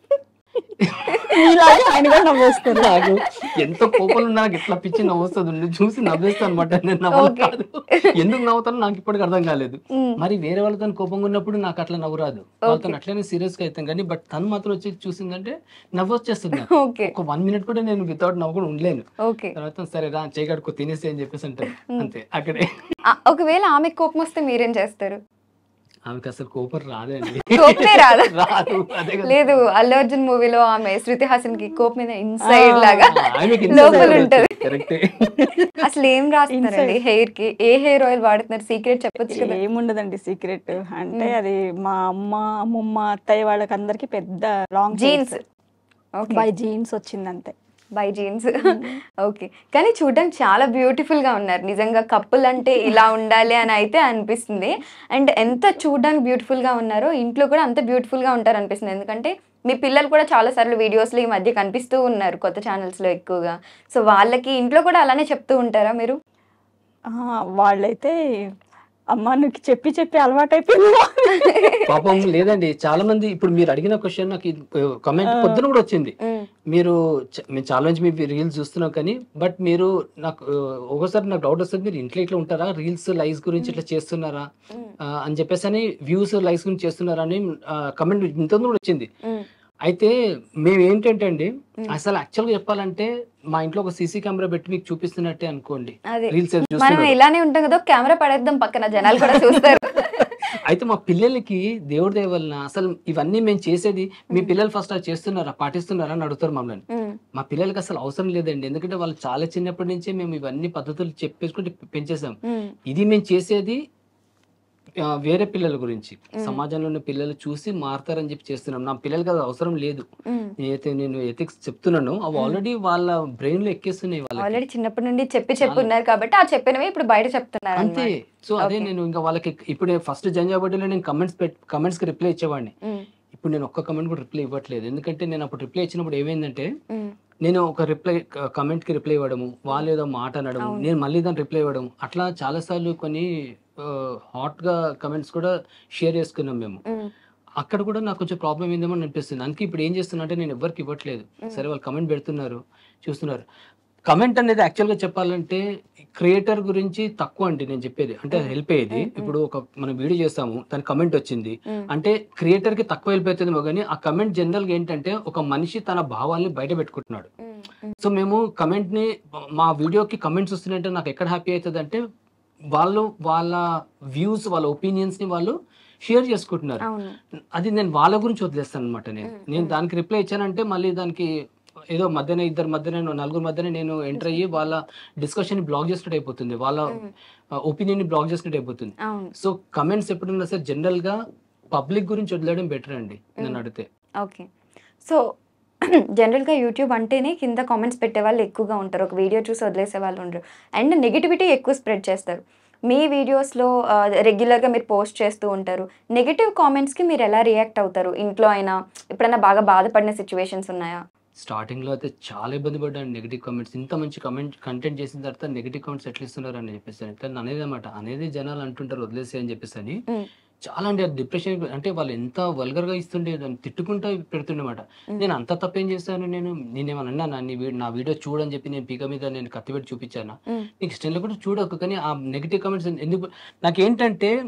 E: మీలాగే ఆయన కూడా నవ్వేస్తారు
D: నాకు ఎంత కోపంలో ఉన్నా నాకు ఇట్లా పిచ్చి నవ్వుస్తుంది నువ్వు చూసి నవ్వేస్తాను అనమాట నేను నవ్వను
A: Okay.
D: కాదు ఎందుకు నవ్వుతానో నాకు ఇప్పటికి అర్థం కాలేదు
A: ఉమ్.
D: మరి వేరే వాళ్ళతో కోపంగా ఉన్నప్పుడు నాకు అట్లా నవ్వు రాదు వాళ్ళతో అట్లనే సీరియస్ గా అవుతాం కానీ బట్ తను మాత్రం వచ్చి చూసిందంటే నవ్వు వచ్చేస్తుంది నాకు.
A: ఓకే
D: ఒక వన్ మినిట్ కూడా నేను వితౌట్ నవ్వు కూడా ఉండలేను
A: ఓకే
D: తర్వాత సరే రా చేయగడుకో తినేసి అని చెప్పేసి అంటారు అంతే అక్కడే
A: ఆ, ఒకవేళ ఆమెకు కోపం వస్తే మీరేం చేస్తారు
D: ఆమెకి అసలు కోపం రాదండి
A: కోపమే రాదా
D: రాదు అదే కదా.
A: లేదు అల్లు అర్జున్ మూవీలో ఆమె శృతి హాసన్ కి కోపం మీద ఇన్సైడ్ లాగా
D: ఆమెకి
A: లోపల
D: inside
A: ఉంటది
D: కరెక్టే
A: అసలు ఏం రాస్తున్నారండి హెయిర్ కి ఏ హెయిర్ ఆయిల్ వాడుతున్నారు సీక్రెట్ చెప్పొచ్చు కదా
E: ఏముండదండి సీక్రెట్ అంటే అది మా అమ్మ అమ్మమ్మ అత్తయ్య వాళ్ళకి అందరికి పెద్ద long
A: genes okay
E: by genes వచ్చింది అంతే
A: బై జీన్స్ ఓకే కానీ చూడడానికి చాలా బ్యూటిఫుల్ గా ఉన్నారు నిజంగా కప్పుల్ అంటే ఇలా ఉండాలి అని అయితే అనిపిస్తుంది అండ్ ఎంత చూడడానికి బ్యూటిఫుల్ గా ఉన్నారో ఇంట్లో కూడా అంత బ్యూటిఫుల్ గా ఉంటారు అనిపిస్తుంది ఎందుకంటే మీ పిల్లలు కూడా చాలా సార్లు వీడియోస్లో ఈ మధ్య కనిపిస్తూ ఉన్నారు కొత్త ఛానల్స్ లో ఎక్కువగా సో వాళ్ళకి ఇంట్లో కూడా అలానే చెప్తూ ఉంటారా మీరు
E: ఆ, వాళ్ళైతే అమ్మ నీకు చెప్పి చెప్పి అలవాటైపోయింది
D: పాపం లేదండి చాలా మంది ఇప్పుడు మీరు అడిగిన క్వశ్చన్ నాకు కమెంట్ పొద్దున కూడా వచ్చింది
A: మ్మ్.
D: మీరు చ- మేము చాలా నుంచి మీ రీల్స్ చూస్తున్నాం కానీ బట్ మీరు నాకు ఆ, ఒక్కోసారి నాకు డౌట్ వస్తుంది మీరు ఇంట్లో ఇట్లా ఉంటారా రీల్స్ లైక్స్ గురించి ఇట్లా చేస్తున్నారా
A: మ్మ్.
D: ఆ, అని చెప్పేసి అని వ్యూస్ లైక్స్ గురించి చేస్తున్నారా అని కమెంట్ ఇంత కూడా వచ్చింది
A: మ్మ్.
D: అయితే మేము ఏంటంటే అండి అసలు యాక్చువల్గా చెప్పాలంటే మా ఇంట్లో ఒక సీసీ కెమెరా పెట్టి మీకు చూపిస్తున్నట్టే అనుకోండి
A: అదే
D: రీల్స్
A: మనం
D: చూస్తున్నారు
A: ఇలానే ఉంటాం కదా కెమెరా పడేద్దాం పక్కన జనాలు కూడా చూస్తారు
D: అయితే మా పిల్లలకి దేవుడి దయ వలన అసలు ఇవన్నీ మేము చేసేది మీ పిల్లలు ఫస్ట్ అది చేస్తున్నారా పాటిస్తున్నారా అని అడుగుతారు మమ్మల్ని
A: మ్మ్.
D: మా పిల్లలకి అసలు అవసరం లేదండి ఎందుకంటే వాళ్ళు చాలా చిన్నప్పటి నుంచే మేము ఇవన్నీ పద్ధతులు చెప్పేసుకుంటే పెంచేసాం
A: మ్మ్.
D: ఇది మేము చేసేది ఆ, వేరే పిల్లల గురించి సమాజంలో ఉన్న పిల్లలు చూసి మారతారని చెప్పి చేస్తున్నాం నా పిల్లలకి అది అవసరం లేదు
A: మ్మ్.
D: నేనైతే నేను ఎథిక్స్ చెప్తున్నాను అవి ఆల్రెడీ వాళ్ళ బ్రెయిన్ లో ఎక్కేస్తున్నాయి వాళ్ళకి
A: ఆల్రెడీ చిన్నప్పటి నుండి చెప్పి చెప్పి ఉన్నారు కాబట్టి ఆ చెప్పినవి ఇప్పుడు బయట చెప్తున్నారు
D: అంతే
A: అన్నమాట.
D: సో అదే నేను ఇంకా వాళ్ళకి ఇప్పుడే ఫస్ట్ జంజాబడ్డీలో నేను కమెంట్స్ పెట్ కమెంట్స్ కి రిప్లై ఇచ్చేవాడిని
A: మ్మ్.
D: ఇప్పుడు నేను ఒక్క కమెంట్ కూడా రిప్లై ఇవ్వట్లేదు ఎందుకంటే నేను అప్పుడు రిప్లై ఇచ్చినప్పుడు ఏమైందంటే
A: మ్మ్.
D: నేను ఒక రిప్లై కమెంట్ కి రిప్లై ఇవ్వడము వాళ్ళు ఏదో మాట అనడం నేను మళ్ళీ దాన్ని రిప్లై ఇవ్వడం అట్లా చాలా సార్లు కొన్ని హాట్ గా కమెంట్స్ కూడా షేర్ చేసుకున్నాం మేము
A: మ్మ్.
D: అక్కడ కూడా నాకు కొంచెం ప్రాబ్లం ఏందేమో అని అనిపిస్తుంది అందుకే ఇప్పుడు ఏం చేస్తున్నా అంటే నేను ఎవరికి ఇవ్వట్లేదు సరే వాళ్ళు కమెంట్ పెడుతున్నారు చూస్తున్నారు కమెంట్ అనేది యాక్చువల్ గా చెప్పాలంటే క్రియేటర్ గురించి తక్కువ అండి నేను చెప్పేది అంటే హెల్ప్ అయ్యేది ఇప్పుడు ఒక మనం వీడియో చేస్తాము దాని కమెంట్ వచ్చింది
A: మ్మ్.
D: అంటే క్రియేటర్ కి తక్కువ హెల్ప్ అవుతుందేమో కానీ ఆ కమెంట్ జనరల్ గా ఏంటంటే ఒక మనిషి తన భావాల్ని బయట పెట్టుకుంటున్నాడు
A: మ్మ్. మ్మ్.
D: సో మేము కమెంట్ ని మా వీడియోకి కమెంట్స్ వస్తున్నాయంటే నాకు ఎక్కడ హ్యాపీ అవుతుంది అంటే వాళ్ళు వాళ్ళ వ్యూస్ వాళ్ళ ఒపీనియన్స్ ని వాళ్ళు షేర్ చేసుకుంటున్నారు
A: అవును
D: అది నేను వాళ్ళ గురించి వదిలేస్తాను అనమాట నేను నేను దానికి రిప్లై ఇచ్చానంటే మళ్ళీ దానికి ఏదో మధ్యన ఇద్దరు మధ్యన నలుగురు మధ్యన నేను ఎంటర్ అయ్యి వాళ్ళ డిస్కషన్ బ్లాక్ చేసినట్టు అయిపోతుంది వాళ్ళ ఒపీనియన్ ని బ్లాక్ చేసినట్టు అయిపోతుంది
A: అవును
D: సో కమెంట్స్ ఎప్పుడున్నా సరే జనరల్ గా పబ్లిక్ గురించి వదిలేయడం బెటర్ అండి నన్ను అడిగితే
A: ఓకే సో జనరల్గా యూట్యూబ్ అంటేనే కింద కామెంట్స్ పెట్టే వాళ్ళు ఎక్కువగా ఉంటారు ఒక వీడియో చూసి వదిలేసే వాళ్ళు ఉండరు అండ్ నెగిటివిటీ ఎక్కువ స్ప్రెడ్ చేస్తారు మీ వీడియోస్లో రెగ్యులర్గా మీరు పోస్ట్ చేస్తూ ఉంటారు నెగిటివ్ కామెంట్స్కి మీరు ఎలా రియాక్ట్ అవుతారు ఇంట్లో అయినా ఎప్పుడైనా బాగా బాధపడిన సిచ్యువేషన్స్ ఉన్నాయా
D: స్టార్టింగ్ లో అయితే చాలా ఇబ్బంది పడ్డాను నెగిటివ్ కామెంట్స్ ఇంత మంచి కమెంట్ కంటెంట్ చేసిన తర్వాత నెగిటివ్ కామెంట్స్ ఎట్లా ఇస్తున్నారు అని చెప్పేసి అని అనేది అనమాట అనేది జనాలు అంటుంటారు వదిలేసి అని చెప్పేసి అని
A: Mm.
D: చాలా అంటే డిప్రెషన్ అంటే వాళ్ళు ఎంత వల్గర్ గా ఇస్తుండే దాన్ని తిట్టుకుంటూ పెడుతుండేమాట నేను అంత తప్పేం చేశాను నేను నేనేమన్నా అన్నానా నీ వీ- నా వీడియో చూడని చెప్పి నేను పీక మీద నేను కత్తి పెట్టి చూపించాను
A: Mm.
D: నీకు ఇష్టం లేకుండా చూడకు కానీ ఆ నెగిటివ్ కామెంట్స్ ఎందుకు నాకేంటంటే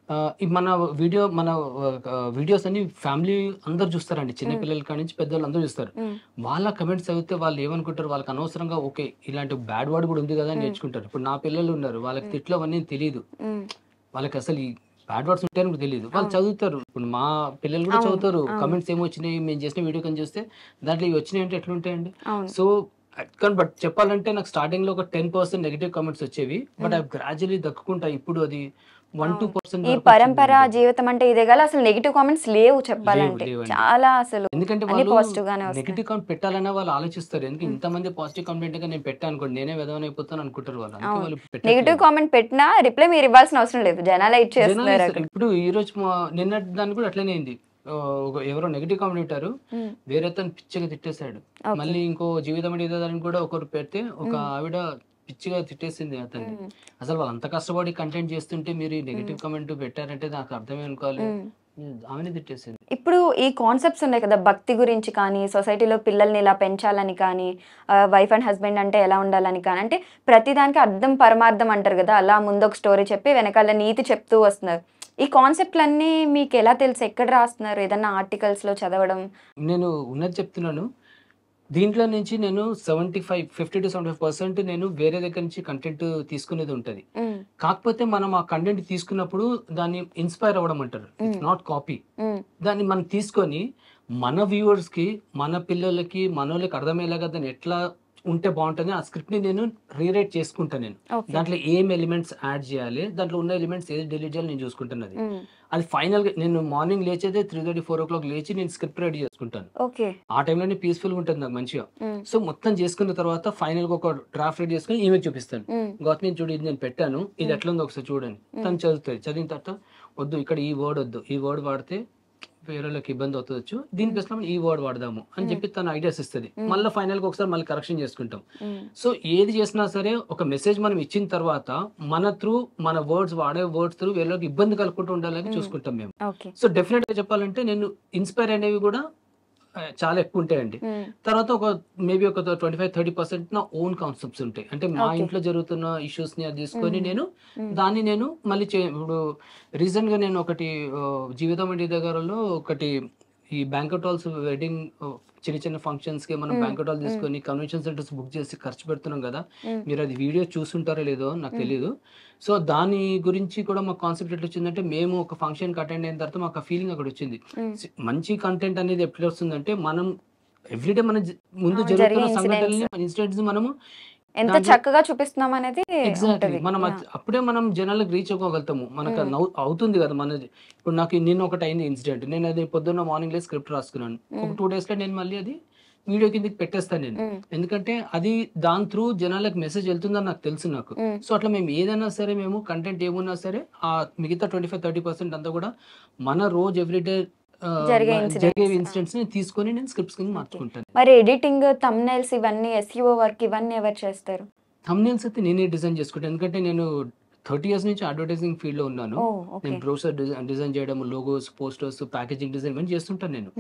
D: ఆ, ఈ మన వీడియో మన వీడియోస్ అన్ని ఫ్యామిలీ అందరు చూస్తారండి చిన్న పిల్లల కాడి నుంచి పెద్దవాళ్ళు అందరూ చూస్తారు
A: మ్మ్.
D: వాళ్ళ కమెంట్స్ చదివితే వాళ్ళు ఏమనుకుంటారు వాళ్ళకి అనవసరంగా ఓకే ఇలాంటి బ్యాడ్ వర్డ్ కూడా ఉంది కదా అని నేర్చుకుంటారు ఇప్పుడు నా పిల్లలు ఉన్నారు వాళ్ళకి తిట్లు అవన్నీ తెలియదు
A: మ్మ్.
D: వాళ్ళకి అసలు ఈ బ్యాడ్ వర్డ్స్ ఉంటాయని కూడా తెలియదు వాళ్ళు చదువుతారు ఇప్పుడు మా పిల్లలు కూడా చదువుతారు కమెంట్స్ ఏమో వచ్చినాయి మేము చేసిన వీడియో కానీ చూస్తే దాంట్లో ఇవి వచ్చినాయి అంటే ఎట్లుంటాయండి
A: అవును
D: సో కానీ బట్ చెప్పాలంటే నాకు స్టార్టింగ్ లో ఒక టెన్ పర్సెంట్ నెగిటివ్ కామెంట్స్ వచ్చేవి బట్ అవి గ్రాడ్యువల్లీ దక్కుంటా ఇప్పుడు అది వన్ టూ పర్సెంట్
A: ఈ పరంపర జీవితం అంటే ఇదే కదా అసలు నెగిటివ్ కామెంట్స్ లేవు చెప్పాలంటే
D: లేవండి.
A: చాలా అసలు
D: ఎందుకంటే
A: అన్ని
D: వాళ్ళు
A: పాజిటివ్ గానే వస్తాయి
D: నెగిటివ్ కామెంట్ పెట్టాలన్నా వాళ్ళు ఆలోచిస్తారు ఎందుకంటే ఇంతమంది పాజిటివ్ కామెంట్ గా నేను పెట్టాను అనుకోండి నేనే విధవన అయిపోతాను అనుకుంటారు వాళ్ళు అందుకే వాళ్ళు పెట్టట్లేదు.
A: నెగిటివ్ కామెంట్ పెట్టినా రిప్లై మీరు ఇవ్వాల్సిన అవసరం లేదు జనాలే
D: జనాలు
A: ఇచ్చేస్తున్నారు
D: ఇస్తారు.
A: అక్కడ
D: ఇప్పుడు ఈ రోజు మా- నిన్న దాన్ని కూడా అట్లనే అయింది ఆ, ఒక- ఎవరో నెగిటివ్ కామెంట్ పెట్టారు
A: మ్మ్.
D: వేరే తను పిచ్చిగా తిట్టేశాడు
A: Okay.
D: మళ్ళీ ఇంకో జీవితం అని కూడా ఒకరు పెడితే ఒక ఆవిడ పిచ్చిగా తిట్టేసింది అతన్ని
A: మ్మ్.
D: అసలు వాళ్ళు అంత కష్టపడి కంటెంట్ చేస్తుంటే మీరు నెగిటివ్ కామెంట్ పెట్టారంటే నాకు అర్థమే అనుకోవాలి
A: మ్మ్.
D: ఆమెనే తిట్టేసింది
A: ఇప్పుడు ఈ కాన్సెప్ట్స్ ఉన్నాయి కదా భక్తి గురించి కానీ సొసైటీలో పిల్లల్ని ఇలా పెంచాలని కానీ వైఫ్ అండ్ హస్బెండ్ అంటే ఎలా ఉండాలని కానీ అంటే ప్రతిదానికి అర్థం పరమార్థం అంటారు కదా అలా ముందు ఒక స్టోరీ చెప్పి వెనకాల నీతి చెప్తూ వస్తున్నారు ఈ కాన్సెప్ట్లన్నీ మీకు ఎలా తెలుసు ఎక్కడ రాస్తున్నారు ఏదన్నా ఆర్టికల్స్ లో చదవడం
D: నేను ఉన్నది చెప్తున్నాను దీంట్లో నుంచి నేను seventy five fifty to seventy five percent నేను వేరే దగ్గర నుంచి కంటెంట్ తీసుకునేది ఉంటుంది
A: మ్మ్.
D: కాకపోతే మనం ఆ కంటెంట్ తీసుకున్నప్పుడు దాన్ని ఇన్స్పైర్ అవ్వడం అంటారు ఇట్స్ నాట్ కాపీ
A: మ్మ్.
D: దాన్ని మనం తీసుకొని మన వ్యూవర్స్ కి మన పిల్లలకి మనోళ్ళకి అర్థమయ్యేలాగా దాన్ని ఎట్లా ఉంటే బాగుంటుంది ఆ స్క్రిప్ట్ ని నేను రీరైట్ చేసుకుంటాను నేను
A: Okay.
D: దాంట్లో ఏం ఎలిమెంట్స్ యాడ్ చేయాలి దాంట్లో ఉన్న ఎలిమెంట్స్ ఏది డిలీట్ చేయాలి నేను చూసుకుంటున్నది
A: మ్మ్.
D: అది ఫైనల్ గా నేను మార్నింగ్ లేచేదే three thirty four o'clock లేచి నేను స్క్రిప్ట్ రెడీ చేసుకుంటాను
A: ఓకే
D: ఆ టైంలోనే పీస్ఫుల్ గా ఉంటుంది నాకు మంచిగా
A: మ్మ్.
D: సో మొత్తం చేసుకున్న తర్వాత ఫైనల్ గా ఒక డ్రాఫ్ట్ రెడీ చేసుకుని ఈమె చూపిస్తాను
A: మ్మ్.
D: గౌతమి చూడు ఇది నేను పెట్టాను ఇది ఎట్లా ఉందో ఒకసారి చూడండి తను చదువుతుంది చదివిన తర్వాత వద్దు ఇక్కడ ఈ వర్డ్ వద్దు ఈ వర్డ్ వాడితే వేరేళ్ళకి ఇబ్బంది అవుతుంది దీని ప్లేస్ లో మనం ఈ వర్డ్ వాడదాము అని చెప్పి తను ఐడియాస్ ఇస్తుంది మళ్ళీ ఫైనల్ గా ఒకసారి మళ్ళీ కరెక్షన్ చేసుకుంటాం
A: మ్మ్.
D: సో ఏది చేసినా సరే ఒక మెసేజ్ మనం ఇచ్చిన తర్వాత మన త్రూ మన వర్డ్స్ వాడే వర్డ్స్ త్రూ వేరేకి ఇబ్బంది కలుపుకుంటూ ఉండాలని చూసుకుంటాం మేము
A: ఓకే
D: సో డెఫినెట్ గా చెప్పాలంటే నేను ఇన్స్పైర్ అనేవి కూడా ఆ, చాలా ఎక్కువ ఉంటాయండి
A: మ్మ్.
D: తర్వాత ఒక మేబీ ఒక ట్వంటీ ఫైవ్ థర్టీ పర్సెంట్ నా ఓన్ కాన్సెప్ట్స్ ఉంటాయి అంటే మా
A: Okay.
D: ఇంట్లో జరుగుతున్న ఇష్యూస్ ని అది తీసుకొని
A: Mm.
D: నేను
A: Mm.
D: దాన్ని నేను మళ్ళీ చే ఇప్పుడు రీసెంట్ గా నేను ఒకటి ఆ, జీవితం ఇంటి దగ్గరలో ఒకటి ఈ బ్యాంకెట్ హాల్స్ వెడ్డింగ్ చిన్న చిన్న ఫంక్షన్స్ కి మనం
A: Mm.
D: బ్యాంకెట్ హాల్ తీసుకొని కన్వెన్షన్ సెంటర్స్ బుక్ చేసి ఖర్చు పెడుతున్నాం కదా
A: Mm.
D: మీరు అది వీడియో చూసుంటారో లేదో నాకు
A: Mm.
D: తెలియదు సో దాని గురించి కూడా మా కాన్సెప్ట్ ఎట్లా వచ్చిందంటే మేము ఒక ఫంక్షన్ అటెండ్ అయిన తర్వాత మాకు ఆ ఫీలింగ్ అక్కడ వచ్చింది
A: మ్మ్.
D: మంచి కంటెంట్ అనేది ఎప్పుడు వస్తుందంటే మనం ఎవ్రీడే మన జ- ముందు
A: ఆ,
D: జరుగుతున్న
A: జరిగే
D: సంఘటనల్ని
A: incidents.
D: ఇన్సిడెంట్స్ మనము
A: ఎంత
D: దాంట్లో-
A: చక్కగా చూపిస్తున్నాం అనేది
D: ఎగ్జాక్ట్లీ
A: ఉంటది
D: మనం
A: Yeah.
D: అది- అప్పుడే మనం జనాలకు రీచ్ అవ్వగలుగుతాము మనకు
A: Mm.
D: నవ్వు అవుతుంది కదా మనది ఇప్పుడు నాకు నిన్న ఒకటి అయింది ఇన్సిడెంట్ నేను అది పొద్దున్న మార్నింగ్ లో స్క్రిప్ట్ రాసుకున్నాను ఒక
A: Mm.
D: టూ డేస్ లో నేను మళ్ళీ అది వీడియో కిందకి పెట్టేస్తాను నేను
A: మ్మ్.
D: ఎందుకంటే అది దాని త్రూ జనాలకు మెసేజ్ వెళ్తుందని నాకు తెలుసు నాకు
A: మ్మ్.
D: సో అట్లా మేము ఏదైనా సరే మేము కంటెంట్ ఏమున్నా సరే ఆ మిగతా ట్వంటీ ఫైవ్ థర్టీ పర్సెంట్ అంతా కూడా మన రోజు ఎవ్రీడే
A: జరిగే
D: జరిగే
A: incidents.
D: ఇన్సిడెంట్స్ ని తీసుకొని నేను స్క్రిప్ట్స్ కింద మార్చుకుంటాను
A: మరి ఎడిటింగ్ తమ్నైల్స్ ఇవన్నీ ఎస్ఈఓ వర్క్ ఇవన్నీ ఎవరు చేస్తారు
D: థంబ్నైల్స్ అయితే నేనే డిజైన్ చేసుకుంటాను ఎందుకంటే నేను థర్టీ ఇయర్స్ నుంచి అడ్వర్టైజింగ్ ఫీల్డ్ లో ఉన్నాను
A: ఓ ఓకే
D: నేను బ్రోసర్ డిజైన్ చేయడం లోగోస్ పోస్టర్స్ ప్యాకేజింగ్ డిజైన్ ఇవన్నీ చేస్తుంటాను నేను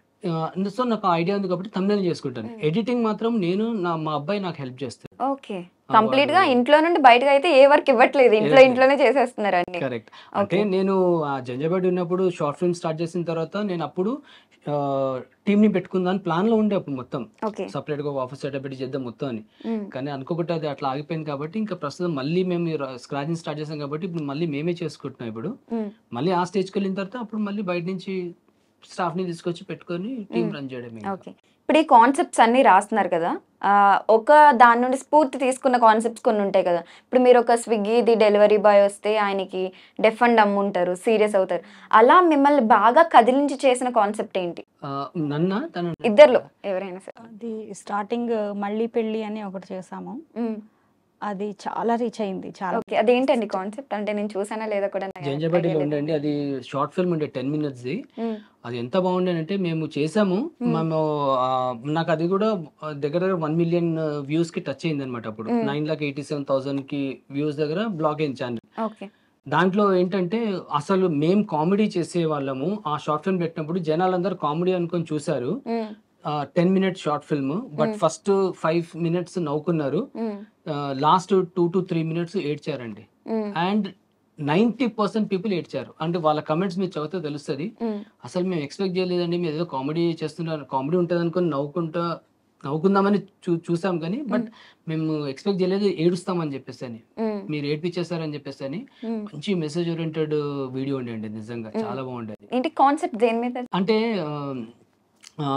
D: సో నాకు ఐడియా ఉంది కాబట్టి తమిళ చేసుకుంటాను ఎడిటింగ్ మాత్రం నేను నా మా అబ్బాయి నాకు హెల్ప్ చేస్తాడు
A: ఓకే
D: ఆ,
A: కంప్లీట్ గా
D: వాళ్ళు-
A: ఇంట్లో నుండి బయటకు అయితే ఏ వర్క్ ఇవ్వట్లేదు ఇంట్లో
D: ఇవ్వట్లేదు.
A: ఇంట్లోనే చేసేస్తున్నారు అన్ని
D: కరెక్ట్ అంటే నేను ఆ జంజాబెడ్ ఉన్నప్పుడు షార్ట్ ఫిల్మ్ స్టార్ట్ చేసిన తర్వాత నేను అప్పుడు టీమ్ ని పెట్టుకుందాం ప్లాన్ లో ఉండే అప్పుడు మొత్తం
A: ఓకే
D: సపరేట్ గా ఆఫీస్ సెటప్ పెట్టి చేద్దాం మొత్తం అని కానీ అనుకోకుండా అది అట్లా ఆగిపోయింది కాబట్టి ఇంకా ప్రస్తుతం మళ్ళీ మేము స్క్రాచింగ్ స్టార్ట్ చేసాం కాబట్టి ఇప్పుడు మళ్ళీ మేమే చేసుకుంటున్నాం ఇప్పుడు మళ్ళీ ఆ స్టేజ్కి వెళ్ళిన తర్వాత అప్పుడు మళ్ళీ బయట నుంచి స్టాఫ్ ని తీసుకొచ్చి పెట్టుకొని టీం
A: Mm.
D: రన్ చేయడం
A: ఓకే ఇప్పుడు ఈ కాన్సెప్ట్స్ అన్ని రాస్తున్నారు కదా ఆ, ఒక దాని నుండి స్ఫూర్తి తీసుకున్న కాన్సెప్ట్స్ కొన్ని ఉంటాయి కదా ఇప్పుడు మీరు ఒక స్విగ్గీది డెలివరీ బాయ్ వస్తే ఆయనకి డెఫ్ అండ్ డమ్ ఉంటారు సీరియస్ అవుతారు అలా మిమ్మల్ని బాగా కదిలించి చేసిన కాన్సెప్ట్ ఏంటి
D: నన్న తన
A: ఇద్దర్లో ఎవరైనా సరే
E: అది స్టార్టింగ్ మళ్ళీ పెళ్ళి అని ఒకటి చేసాము అది చాలా రీచ్ అయింది చాలా
A: ఓకే అదేంటండి కాన్సెప్ట్ అంటే నేను చూసానా లేదా కూడా నాకు
D: జంజాబెడ్డిలో
A: idea లేదు.
D: ఉండండి అది షార్ట్ ఫిల్మ్ ఉండే టెన్ మినిట్స్ ది
A: మ్మ్.
D: అది ఎంత బాగుండేనంటే మేము చేసాము మేము ఆ, నాకు అది కూడా ఆ, దగ్గర దగ్గర వన్ మిలియన్ వ్యూస్ కి టచ్ అయింది అనమాట అప్పుడు
A: Mm.
D: Nine lakh eighty seven thousand కి వ్యూస్ దగ్గర బ్లాక్ అయింది ఛానల్
A: ఓకే
D: దాంట్లో ఏంటంటే అసలు మేము కామెడీ చేసే వాళ్ళము ఆ షార్ట్ ఫిల్మ్ పెట్టినప్పుడు జనాలందరూ కామెడీ అనుకొని చూసారు
A: మ్మ్.
D: Ten minutes short film but
A: Mm.
D: First five minutes నవ్వుకున్నారు
A: మ్మ్.
D: Last two to three minutes ఏడ్చారండి
A: మ్మ్.
D: అండ్ నైంటీ పర్సెంట్ పీపుల్ ఏడ్చారు అంటే వాళ్ళ కమెంట్స్ మీరు చదివితే తెలుస్తుంది
A: ఉమ్,
D: అసలు మేము ఎక్స్పెక్ట్ చేయలేదండి మీరు ఏదో కామెడీ చేస్తున్నారు కామెడీ ఉంటుంది అనుకుని నవ్వుకుంటా నవ్వుకుందామని చూ చూసాం కానీ బట్ మేము ఎక్స్పెక్ట్ చేయలేదు ఏడుస్తామని చెప్పేసి అని
A: ఉమ్,
D: మీరు ఏడ్పించేస్తారని చెప్పేసి అని
A: ఉమ్.
D: మంచి మెసేజ్ ఓరియంటెడ్ వీడియో ఉండండి నిజంగా చాలా బాగుండేది
A: ఏంటి కాన్సెప్ట్ దేని మీద
D: అంటే ఆ, ఆ,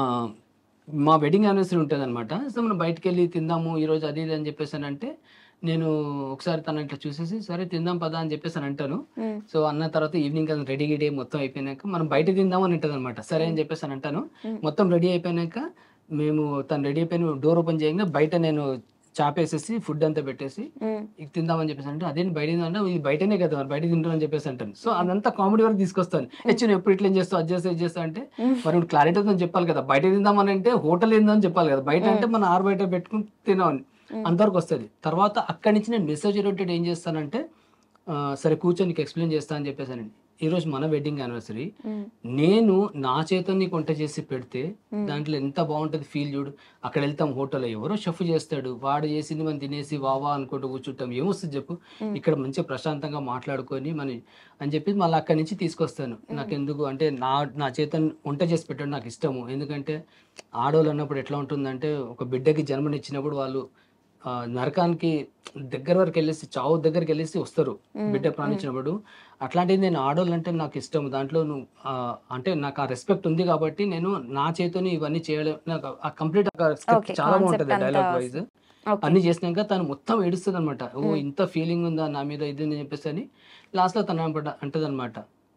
D: మా వెడ్డింగ్ యానివర్సరీ ఉంటుంది అనమాట సో మనం బయటకు వెళ్ళి తిందాము ఈరోజు అది ఇది అని చెప్పేసి అని అంటే నేను ఒకసారి తను ఇట్లా చూసేసి సరే తిందాం పదా అని చెప్పేసి అని అంటాను
A: ఉమ్,
D: సో అన్న తర్వాత ఈవినింగ్ అది రెడీ గిడీ మొత్తం అయిపోయినాక మనం బయట తిందాం అని ఉంటుంది అనమాట సరే అని చెప్పేసి అని అంటాను
A: Mm.
D: మొత్తం రెడీ అయిపోయినాక మేము తను రెడీ అయిపోయిన డోర్ ఓపెన్ చేయగా బయట నేను చాపేసేసి ఫుడ్ అంతా పెట్టేసి
A: ఉమ్,
D: ఇక తిందామని చెప్పేసి అంటే అదేంటి బయట తిందా ఇది బయటనే కదా మరి బయట తింటాం అని చెప్పేసి అంటాను సో అదంతా కామెడీ వరకు తీసుకొస్తాను హెచ్చు నువ్వు ఎప్పుడు ఇట్లా ఏం చేస్తావు అది చేస్తావు ఇది చేస్తావు అంటే మరి క్లారిటీతో చెప్పాలి కదా బయట తిందామని అంటే హోటల్ ఏందని చెప్పాలి కదా బయట అంటే మనం ఆరు బయట పెట్టుకుని తినామని అంతవరకు వస్తుంది తర్వాత అక్కడి నుంచి నేను మెసేజ్ ఓరియంటెడ్ ఏం చేస్తానంటే ఆ, సరే కూర్చొని నీకు ఎక్స్ప్లెయిన్ చేస్తా అని చెప్పేసానండి ఈరోజు మన వెడ్డింగ్ యానివర్సరీ
A: ఉమ్,
D: నేను నా చేత నీకు వంట చేసి పెడితే దాంట్లో ఎంత బాగుంటది ఫీల్ చూడు అక్కడ వెళ్తాం హోటల్ ఎవరో షెఫ్ చేస్తాడు వాడు చేసింది మనం తినేసి వావా అనుకుంటూ కూర్చుంటాం ఏమొస్తుంది చెప్పు ఇక్కడ మంచిగా ప్రశాంతంగా మాట్లాడుకొని మన అని చెప్పి మళ్ళీ అక్కడి నుంచి తీసుకొస్తాను నాకు ఎందుకు అంటే నా నా చేత వంట చేసి పెట్టడం నాకు ఇష్టము ఎందుకంటే ఆడవాళ్ళు అన్నప్పుడు ఎట్లా ఉంటుందంటే ఒక బిడ్డకి జన్మనిచ్చినప్పుడు వాళ్ళు ఆ, నరకానికి దగ్గర వరకు వెళ్ళేసి చావు దగ్గరికి వెళ్ళేసి వస్తారు బిడ్డ ప్రాణించినప్పుడు అట్లాంటిది నేను ఆడవాళ్ళు అంటే నాకు ఇష్టం దాంట్లో నువ్వు ఆ, అంటే నాకు ఆ రెస్పెక్ట్ ఉంది కాబట్టి నేను నా చేతోని ఇవన్నీ చేయలేం నాకు ఆ కంప్లీట్
A: Okay,
D: చాలా
A: concept
D: బాగుంటుంది
A: అంతా
D: డైలాగ్ వైజ్
A: Okay.
D: అన్ని చేసినాక తను మొత్తం ఏడుస్తుంది అనమాట ఓ ఇంత ఫీలింగ్ ఉందా నా మీద ఇది అని చెప్పేసి అని లాస్ట్ లో తను అంటది అనమాట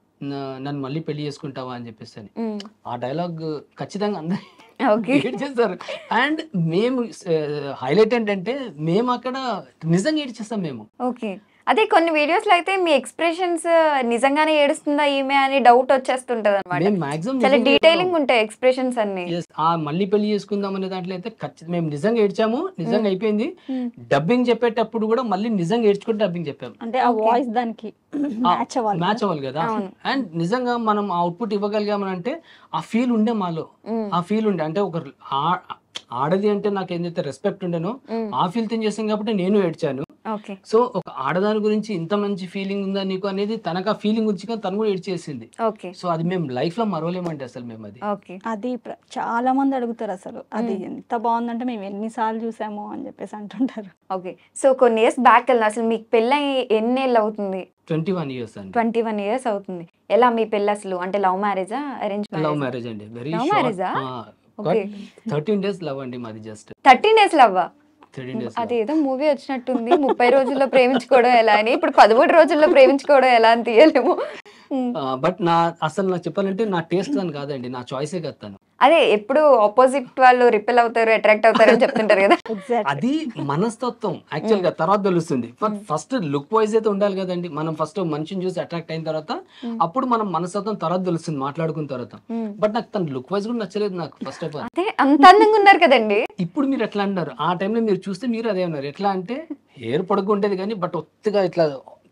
D: నన్ను మళ్ళీ పెళ్లి చేసుకుంటావా అని చెప్పేసి అని
A: ఉమ్,
D: ఆ డైలాగ్ ఖచ్చితంగా అందరు
A: ఓకే
D: ఏడ్ చేస్తారు అండ్ మేము హైలైట్ ఏంటంటే మేము అక్కడ నిజంగా ఏడ్ చేస్తాం మేము
A: ఓకే అదే కొన్ని వీడియోస్ లో అయితే మీ ఎక్స్ప్రెషన్స్ నిజంగానే ఏడుస్తుందా ఈమె అని డౌట్ వచ్చేస్తుంటది అనమాట
D: మేము మాక్సిమం
A: చాలా డీటెయిలింగ్ ఉంటాయి ఎక్స్ప్రెషన్స్ అన్ని
D: ఆ మళ్ళీ పెళ్లి చేసుకుందాం అనే దాంట్లో అయితే ఖచ్చితంగా మేము నిజంగా ఏడ్చాము నిజంగా అయిపోయింది
A: Hmm.
D: డబ్బింగ్ చెప్పేటప్పుడు కూడా మళ్ళీ నిజంగా ఏడ్చుకుంటే డబ్బింగ్ చెప్పాము
E: అంటే ఆ వాయిస్ దానికి మ్యాచ్ అవ్వాలి
D: మ్యాచ్ అవ్వాలి కదా
A: అవును.
D: అండ్ నిజంగా మనం అవుట్పుట్ ఇవ్వగలిగామనంటే ఆ ఫీల్ ఉండే మాలో
A: Mm.
D: ఆ ఫీల్ ఉండే అంటే ఒక ఆ- ఆడది అంటే నాకు ఏదైతే రెస్పెక్ట్ ఉండేనో
A: Mm.
D: ఆ ఫీల్ తో చేసాం కాబట్టి నేను ఏడ్చాను
A: ఓకే
D: సో ఒక ఆడదాని గురించి ఇంత మంచి ఫీలింగ్ ఉందా నీకు అనేది తనకు ఆ ఫీలింగ్ వచ్చి కానీ తను కూడా ఏడ్చేసింది
A: ఓకే
D: సో అది మేము లైఫ్ లో మరవలేమంటే అసలు మేము అది
A: ఓకే
E: అది ప్ర- చాలా మంది అడుగుతారు అసలు అది ఎంత బాగుందంటే మేము ఎన్నిసార్లు చూసాము అని చెప్పేసి అంటుంటారు
A: ఓకే సో కొన్ని ఇయర్స్ బ్యాక్ వెళ్ళిన అసలు మీకు పెళ్ళి ఎన్నేళ్ళు అవుతుంది
D: ట్వంటీ వన్ ఇయర్స్ అండి
A: ట్వంటీ వన్ ఇయర్స్ అవుతుంది ఎలా మీ పెళ్ళి అసలు అంటే లవ్ మ్యారేజా అరేంజ్
D: లవ్ మ్యారేజ్ అండి వెరీ
A: Love marriage ఆ? Okay.
D: థర్టీన్ డేస్ లవ్ అండి మాది జస్ట్
A: థర్టీన్ డేస్ లవ్వా
D: థర్టీన్ డేస్
A: అది ఏదో మూవీ వచ్చినట్టుంది ముప్పై రోజుల్లో ప్రేమించుకోవడం ఎలా అని ఇప్పుడు పదమూడు రోజుల్లో ప్రేమించుకోవడం ఎలా అని తీయలేము ఉమ్.
D: బట్ నా అసలు నాకు చెప్పాలంటే నా టేస్ట్ అని కాదండి నా చాయిసే కదా తను
A: అదే ఎప్పుడు ఆపోజిట్ వాళ్ళు రిపెల్ అవుతారు అట్రాక్ట్ అవుతారు అని చెప్తుంటారు కదా
E: ఎగ్జాక్ట్
D: అది మనస్తత్వం యాక్చువల్ గా తర్వాత తెలుస్తుంది ఫస్ట్ లుక్ వైజ్ అయితే ఉండాలి కదండి మనం ఫస్ట్ మనిషిని చూసి అట్రాక్ట్ అయిన తర్వాత అప్పుడు మనం మనస్తత్వం తర్వాత తెలుస్తుంది మాట్లాడుకున్న తర్వాత
A: Hmm.
D: బట్ నాకు తన లుక్ వైజ్ కూడా నచ్చలేదు నాకు ఫస్ట్ ఆఫ్ ఆల్
A: అదే అంత అందంగా ఉన్నారు కదండి
D: ఇప్పుడు మీరు ఎట్లా అంటారు ఆ టైంలో మీరు చూస్తే మీరు అదే ఉన్నారు ఎట్లా అంటే హెయిర్ పడుకుంటేది కానీ బట్ ఒత్తిగా ఇట్లా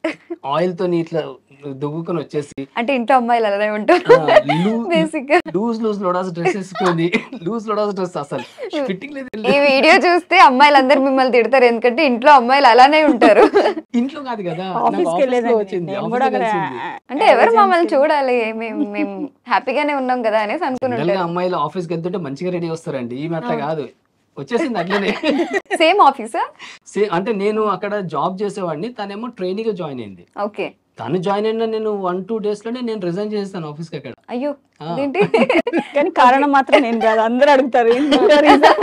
D: ఆయిల్ తోని ఇట్లా దువ్వుకొని వచ్చేసి
A: అంటే ఇంట్లో అమ్మాయిలు అలానే ఉంటారు బేసిక్ గా
D: లూజ్ లూజ్ లోడాస్ డ్రెస్ వేసుకొని లూజ్ లోడాస్ డ్రెస్ అసలు ఫిట్టింగ్ లేదు
A: ఈ వీడియో చూస్తే అమ్మాయిలందరూ మిమ్మల్ని తిడతారు ఎందుకంటే ఇంట్లో అమ్మాయిలు అలానే ఉంటారు
D: ఇంట్లో కాదు కదా నాకు
E: ఆఫీస్కి
D: office లో
E: వెళ్ళేదండి
D: వచ్చింది
E: నేను
D: office
E: కూడా
D: లో
E: అక్కడ
D: కలిసింది.
A: అంటే ఎవరు మమ్మల్ని చూడాలి మేము మేము హ్యాపీగానే ఉన్నాం కదా అనేసి అనుకుని
D: జనరల్ గా
A: ఉంటారు
D: అమ్మాయిలు ఆఫీస్ కి వెళ్తుంటే మంచిగా రెడీ వస్తారండి ఈమె అట్లా కాదు వచ్చేసింది అట్లనే
A: సేమ్ ఆఫీసా
D: సే అంటే నేను అక్కడ జాబ్ చేసేవాడిని తనేమో ట్రైనింగ్ గా జాయిన్ అయింది
A: ఓకే
D: తను జాయిన్ అయిన నేను వన్ టూ డేస్ లోనే నేను రిజైన్ చేస్తాను ఆఫీస్ కి అక్కడ
A: అయ్యో
D: ఆ.
A: ఏంటి
E: కానీ కారణం మాత్రం నేను కాదు అందరూ అడుగుతారు ఏంటో reason.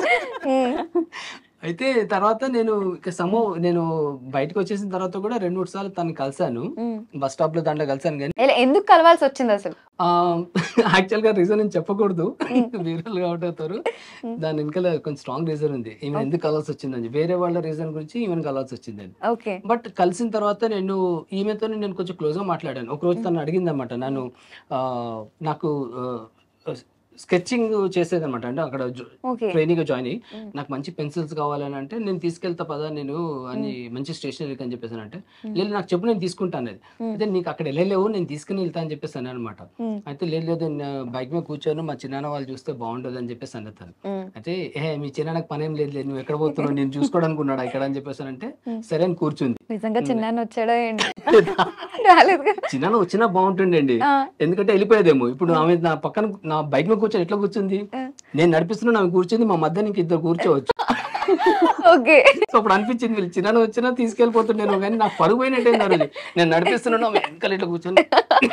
D: అయితే తర్వాత నేను ఇక సమో నేను బయటకు వచ్చేసిన తర్వాత కూడా రెండు మూడు సార్లు తను కలిసాను బస్ స్టాప్ లో దాంట్లో కలిసాను కానీ
A: ఎలా- ఎందుకు కలవాల్సి వచ్చింది అసలు
D: యాక్చువల్ గా రీజన్ నేను చెప్పకూడదు వీరల్ కాబట్టి అవుతారు దాని వెనకాల కొంచెం స్ట్రాంగ్ రీజన్ ఉంది ఈమె ఎందుకు కలవాల్సి వచ్చిందని వేరే వాళ్ళ రీజన్ గురించి ఈమెను కలవాల్సి వచ్చిందని
A: ఓకే
D: బట్ కలిసిన తర్వాత నేను ఈమెతో నేను కొంచెం క్లోజ్ గా మాట్లాడాను ఒక రోజు తను అడిగింది అనమాట నన్ను ఆ, నాకు స్కెచింగ్ చేసేదన్నమాట అంటే అక్కడ
A: ఓకే
D: ట్రైనింగ్ జాయిన్ అయ్యి నాకు మంచి పెన్సిల్స్ కావాలని అంటే నేను తీసుకెళ్తా పదా నేను అని మంచి స్టేషనరీకి అని చెప్పేసి అంటే లేదు నాకు చెప్పు నేను తీసుకుంటాను అది అయితే నీకు అక్కడ వెళ్ళలేవు నేను తీసుకుని వెళ్తా అని చెప్పేసి అనమాట అయితే లేదు లేదు బైక్ మీద కూర్చొని మా చిన్నాన్న వాళ్ళు చూస్తే బాగుంటుంది అని చెప్పేసి అన్నతాను అయితే ఏ మీ చిన్నాన్నకి పని ఏం లేదు లేదు నువ్వు ఎక్కడ పోతున్నావు నేను చూసుకోవడానికి ఉన్నాడు ఇక్కడ అని చెప్పేసి అంటే సరే అని కూర్చుంది
A: నిజంగా చిన్న వచ్చాడో ఏంటి రాలేదు కదా.
D: చిన్న వచ్చినా బాగుంటుండండి
A: ఆ,
D: ఎందుకంటే వెళ్ళిపోయేదేమో ఇప్పుడు ఆమె నా పక్కన నా బైక్ మీద కూర్చొని ఎట్లా కూర్చుంది
A: ఆ.
D: నేను నడిపిస్తున్నా ఆమె కూర్చుంది మా మధ్య ఇంక ఇద్దరు కూర్చోవచ్చు
A: ఓకే
D: సో అప్పుడు అనిపించింది వీళ్ళు చిన్న వచ్చినా తీసుకెళ్ళిపోతుండేను కానీ నాకు పరుగు పోయినట్టే ఆ రోజు నేను నడిపిస్తున్నాను ఆమె వెనకాల ఇట్లా కూర్చొని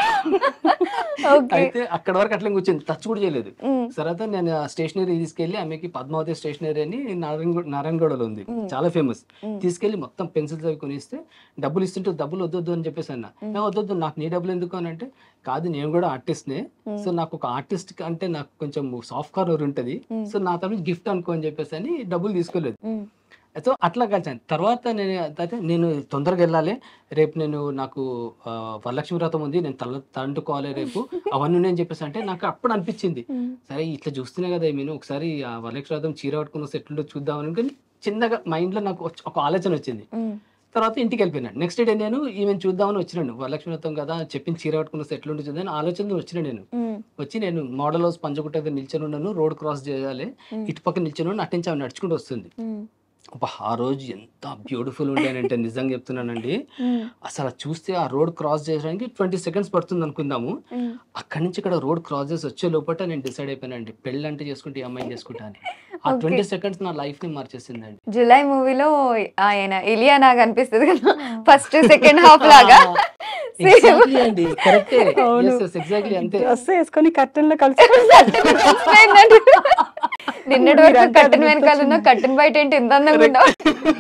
A: ఓకే
D: అయితే అక్కడ వరకు అట్లా కూర్చొని టచ్ కూడా చేయలేదు
A: ఉమ్,
D: తర్వాత నేను ఆ స్టేషనరీ తీసుకెళ్లి ఆమెకి పద్మావతి స్టేషనరీ అని నారాయణ నారాయణగూడలో ఉంది చాలా ఫేమస్ తీసుకెళ్లి మొత్తం పెన్సిల్స్ అవి కొనిస్తే డబ్బులు ఇస్తుంటే డబ్బులు వద్దొద్దు అని చెప్పేసి అన్న "ఏ, వద్దొద్దు నాకు నీ డబ్బులు ఎందుకు అని అంటే కాదు నేను కూడా ఆర్టిస్ట్నే సో నాకు ఒక ఆర్టిస్ట్ అంటే నాకు కొంచెం సాఫ్ట్ కార్నర్ ఉంటది సో నా తరఫు గిఫ్ట్ అనుకో అని చెప్పేసి అని డబ్బులు తీసుకోలేదు
A: ఉమ్,
D: సో అట్లా కలిసాను తర్వాత నేను అయితే నేను తొందరగా వెళ్ళాలి రేపు నేను నాకు ఆ, వరలక్ష్మి వ్రతం ఉంది నేను తల తండుకోవాలి రేపు అవన్నీ నేను చెప్పేసి అంటే నాకు అప్పుడు అనిపించింది
A: ఉమ్,
D: సరే ఇట్లా చూస్తున్నా కదా నేను ఒకసారి ఆ వరలక్ష్మి వ్రతం చీర పట్టుకుని వస్తే ఎట్లుండో చూద్దాం అనుకుని చిన్నగా మైండ్లో నాకు వచ్చి- ఒక ఆలోచన వచ్చింది
A: ఉమ్,
D: తర్వాత ఇంటికి వెళ్ళిపోయినాను నెక్స్ట్ డే నేను ఈమెను చూద్దామని వచ్చినాను వరలక్ష్మి వ్రతం కదా చెప్పిన చీర పట్టుకుని వస్తే ఎట్లుండో చూద్దాం ఆలోచనతో వచ్చిన నేను
A: ఉమ్,
D: వచ్చి నేను మోడల్ హౌస్ పంచగుట్ట దగ్గర నిల్చొని ఉన్నాను రోడ్ క్రాస్ చేయాలి ఇటు పక్క నిల్చొని ఉన్నాను, అటు నుంచి ఆమె నడుచుకుంటూ వస్తుంది
A: ఉమ్,
D: అబ్బా, ఆ రోజు ఎంత బ్యూటిఫుల్ ఉండేనంటే నిజంగా చెప్తున్నానండి
A: ఉమ్,
D: అసలు అది చూస్తే ఆ రోడ్ క్రాస్ చేయడానికి ట్వంటీ సెకండ్స్ పడుతుంది అనుకుందాము
A: ఉమ్.
D: అక్కడి నుంచి ఇక్కడ రోడ్ క్రాస్ చేసి వచ్చే లోపల నేను డిసైడ్ అయిపోయానండి పెళ్ళి అంటే చేసుకుంటే ఈ అమ్మాయిని చేసుకుంటా అని ఆ
A: Okay.
D: ట్వంటీ సెకండ్స్ నా లైఫ్ ని మార్చేసిందండి
A: జులై మూవీలో ఆయన ఇలియానా కనిపిస్తుంది కదా ఫస్ట్ సెకండ్ హాఫ్ లాగా
D: ఎగ్జాక్ట్లీ అండి కరెక్టే
E: అవును.
D: ఎగ్జాక్ట్లీ అంతే
E: డ్రెస్ వేసుకొని కర్టన్ లో కలిసి
A: తెలిసిపోయిందండి. నిన్నటి వరకు కట్టన్ వెనకాల ఉన్న కట్టన్ బయట ఏంటి ఇంత అందంగా ఉన్నావు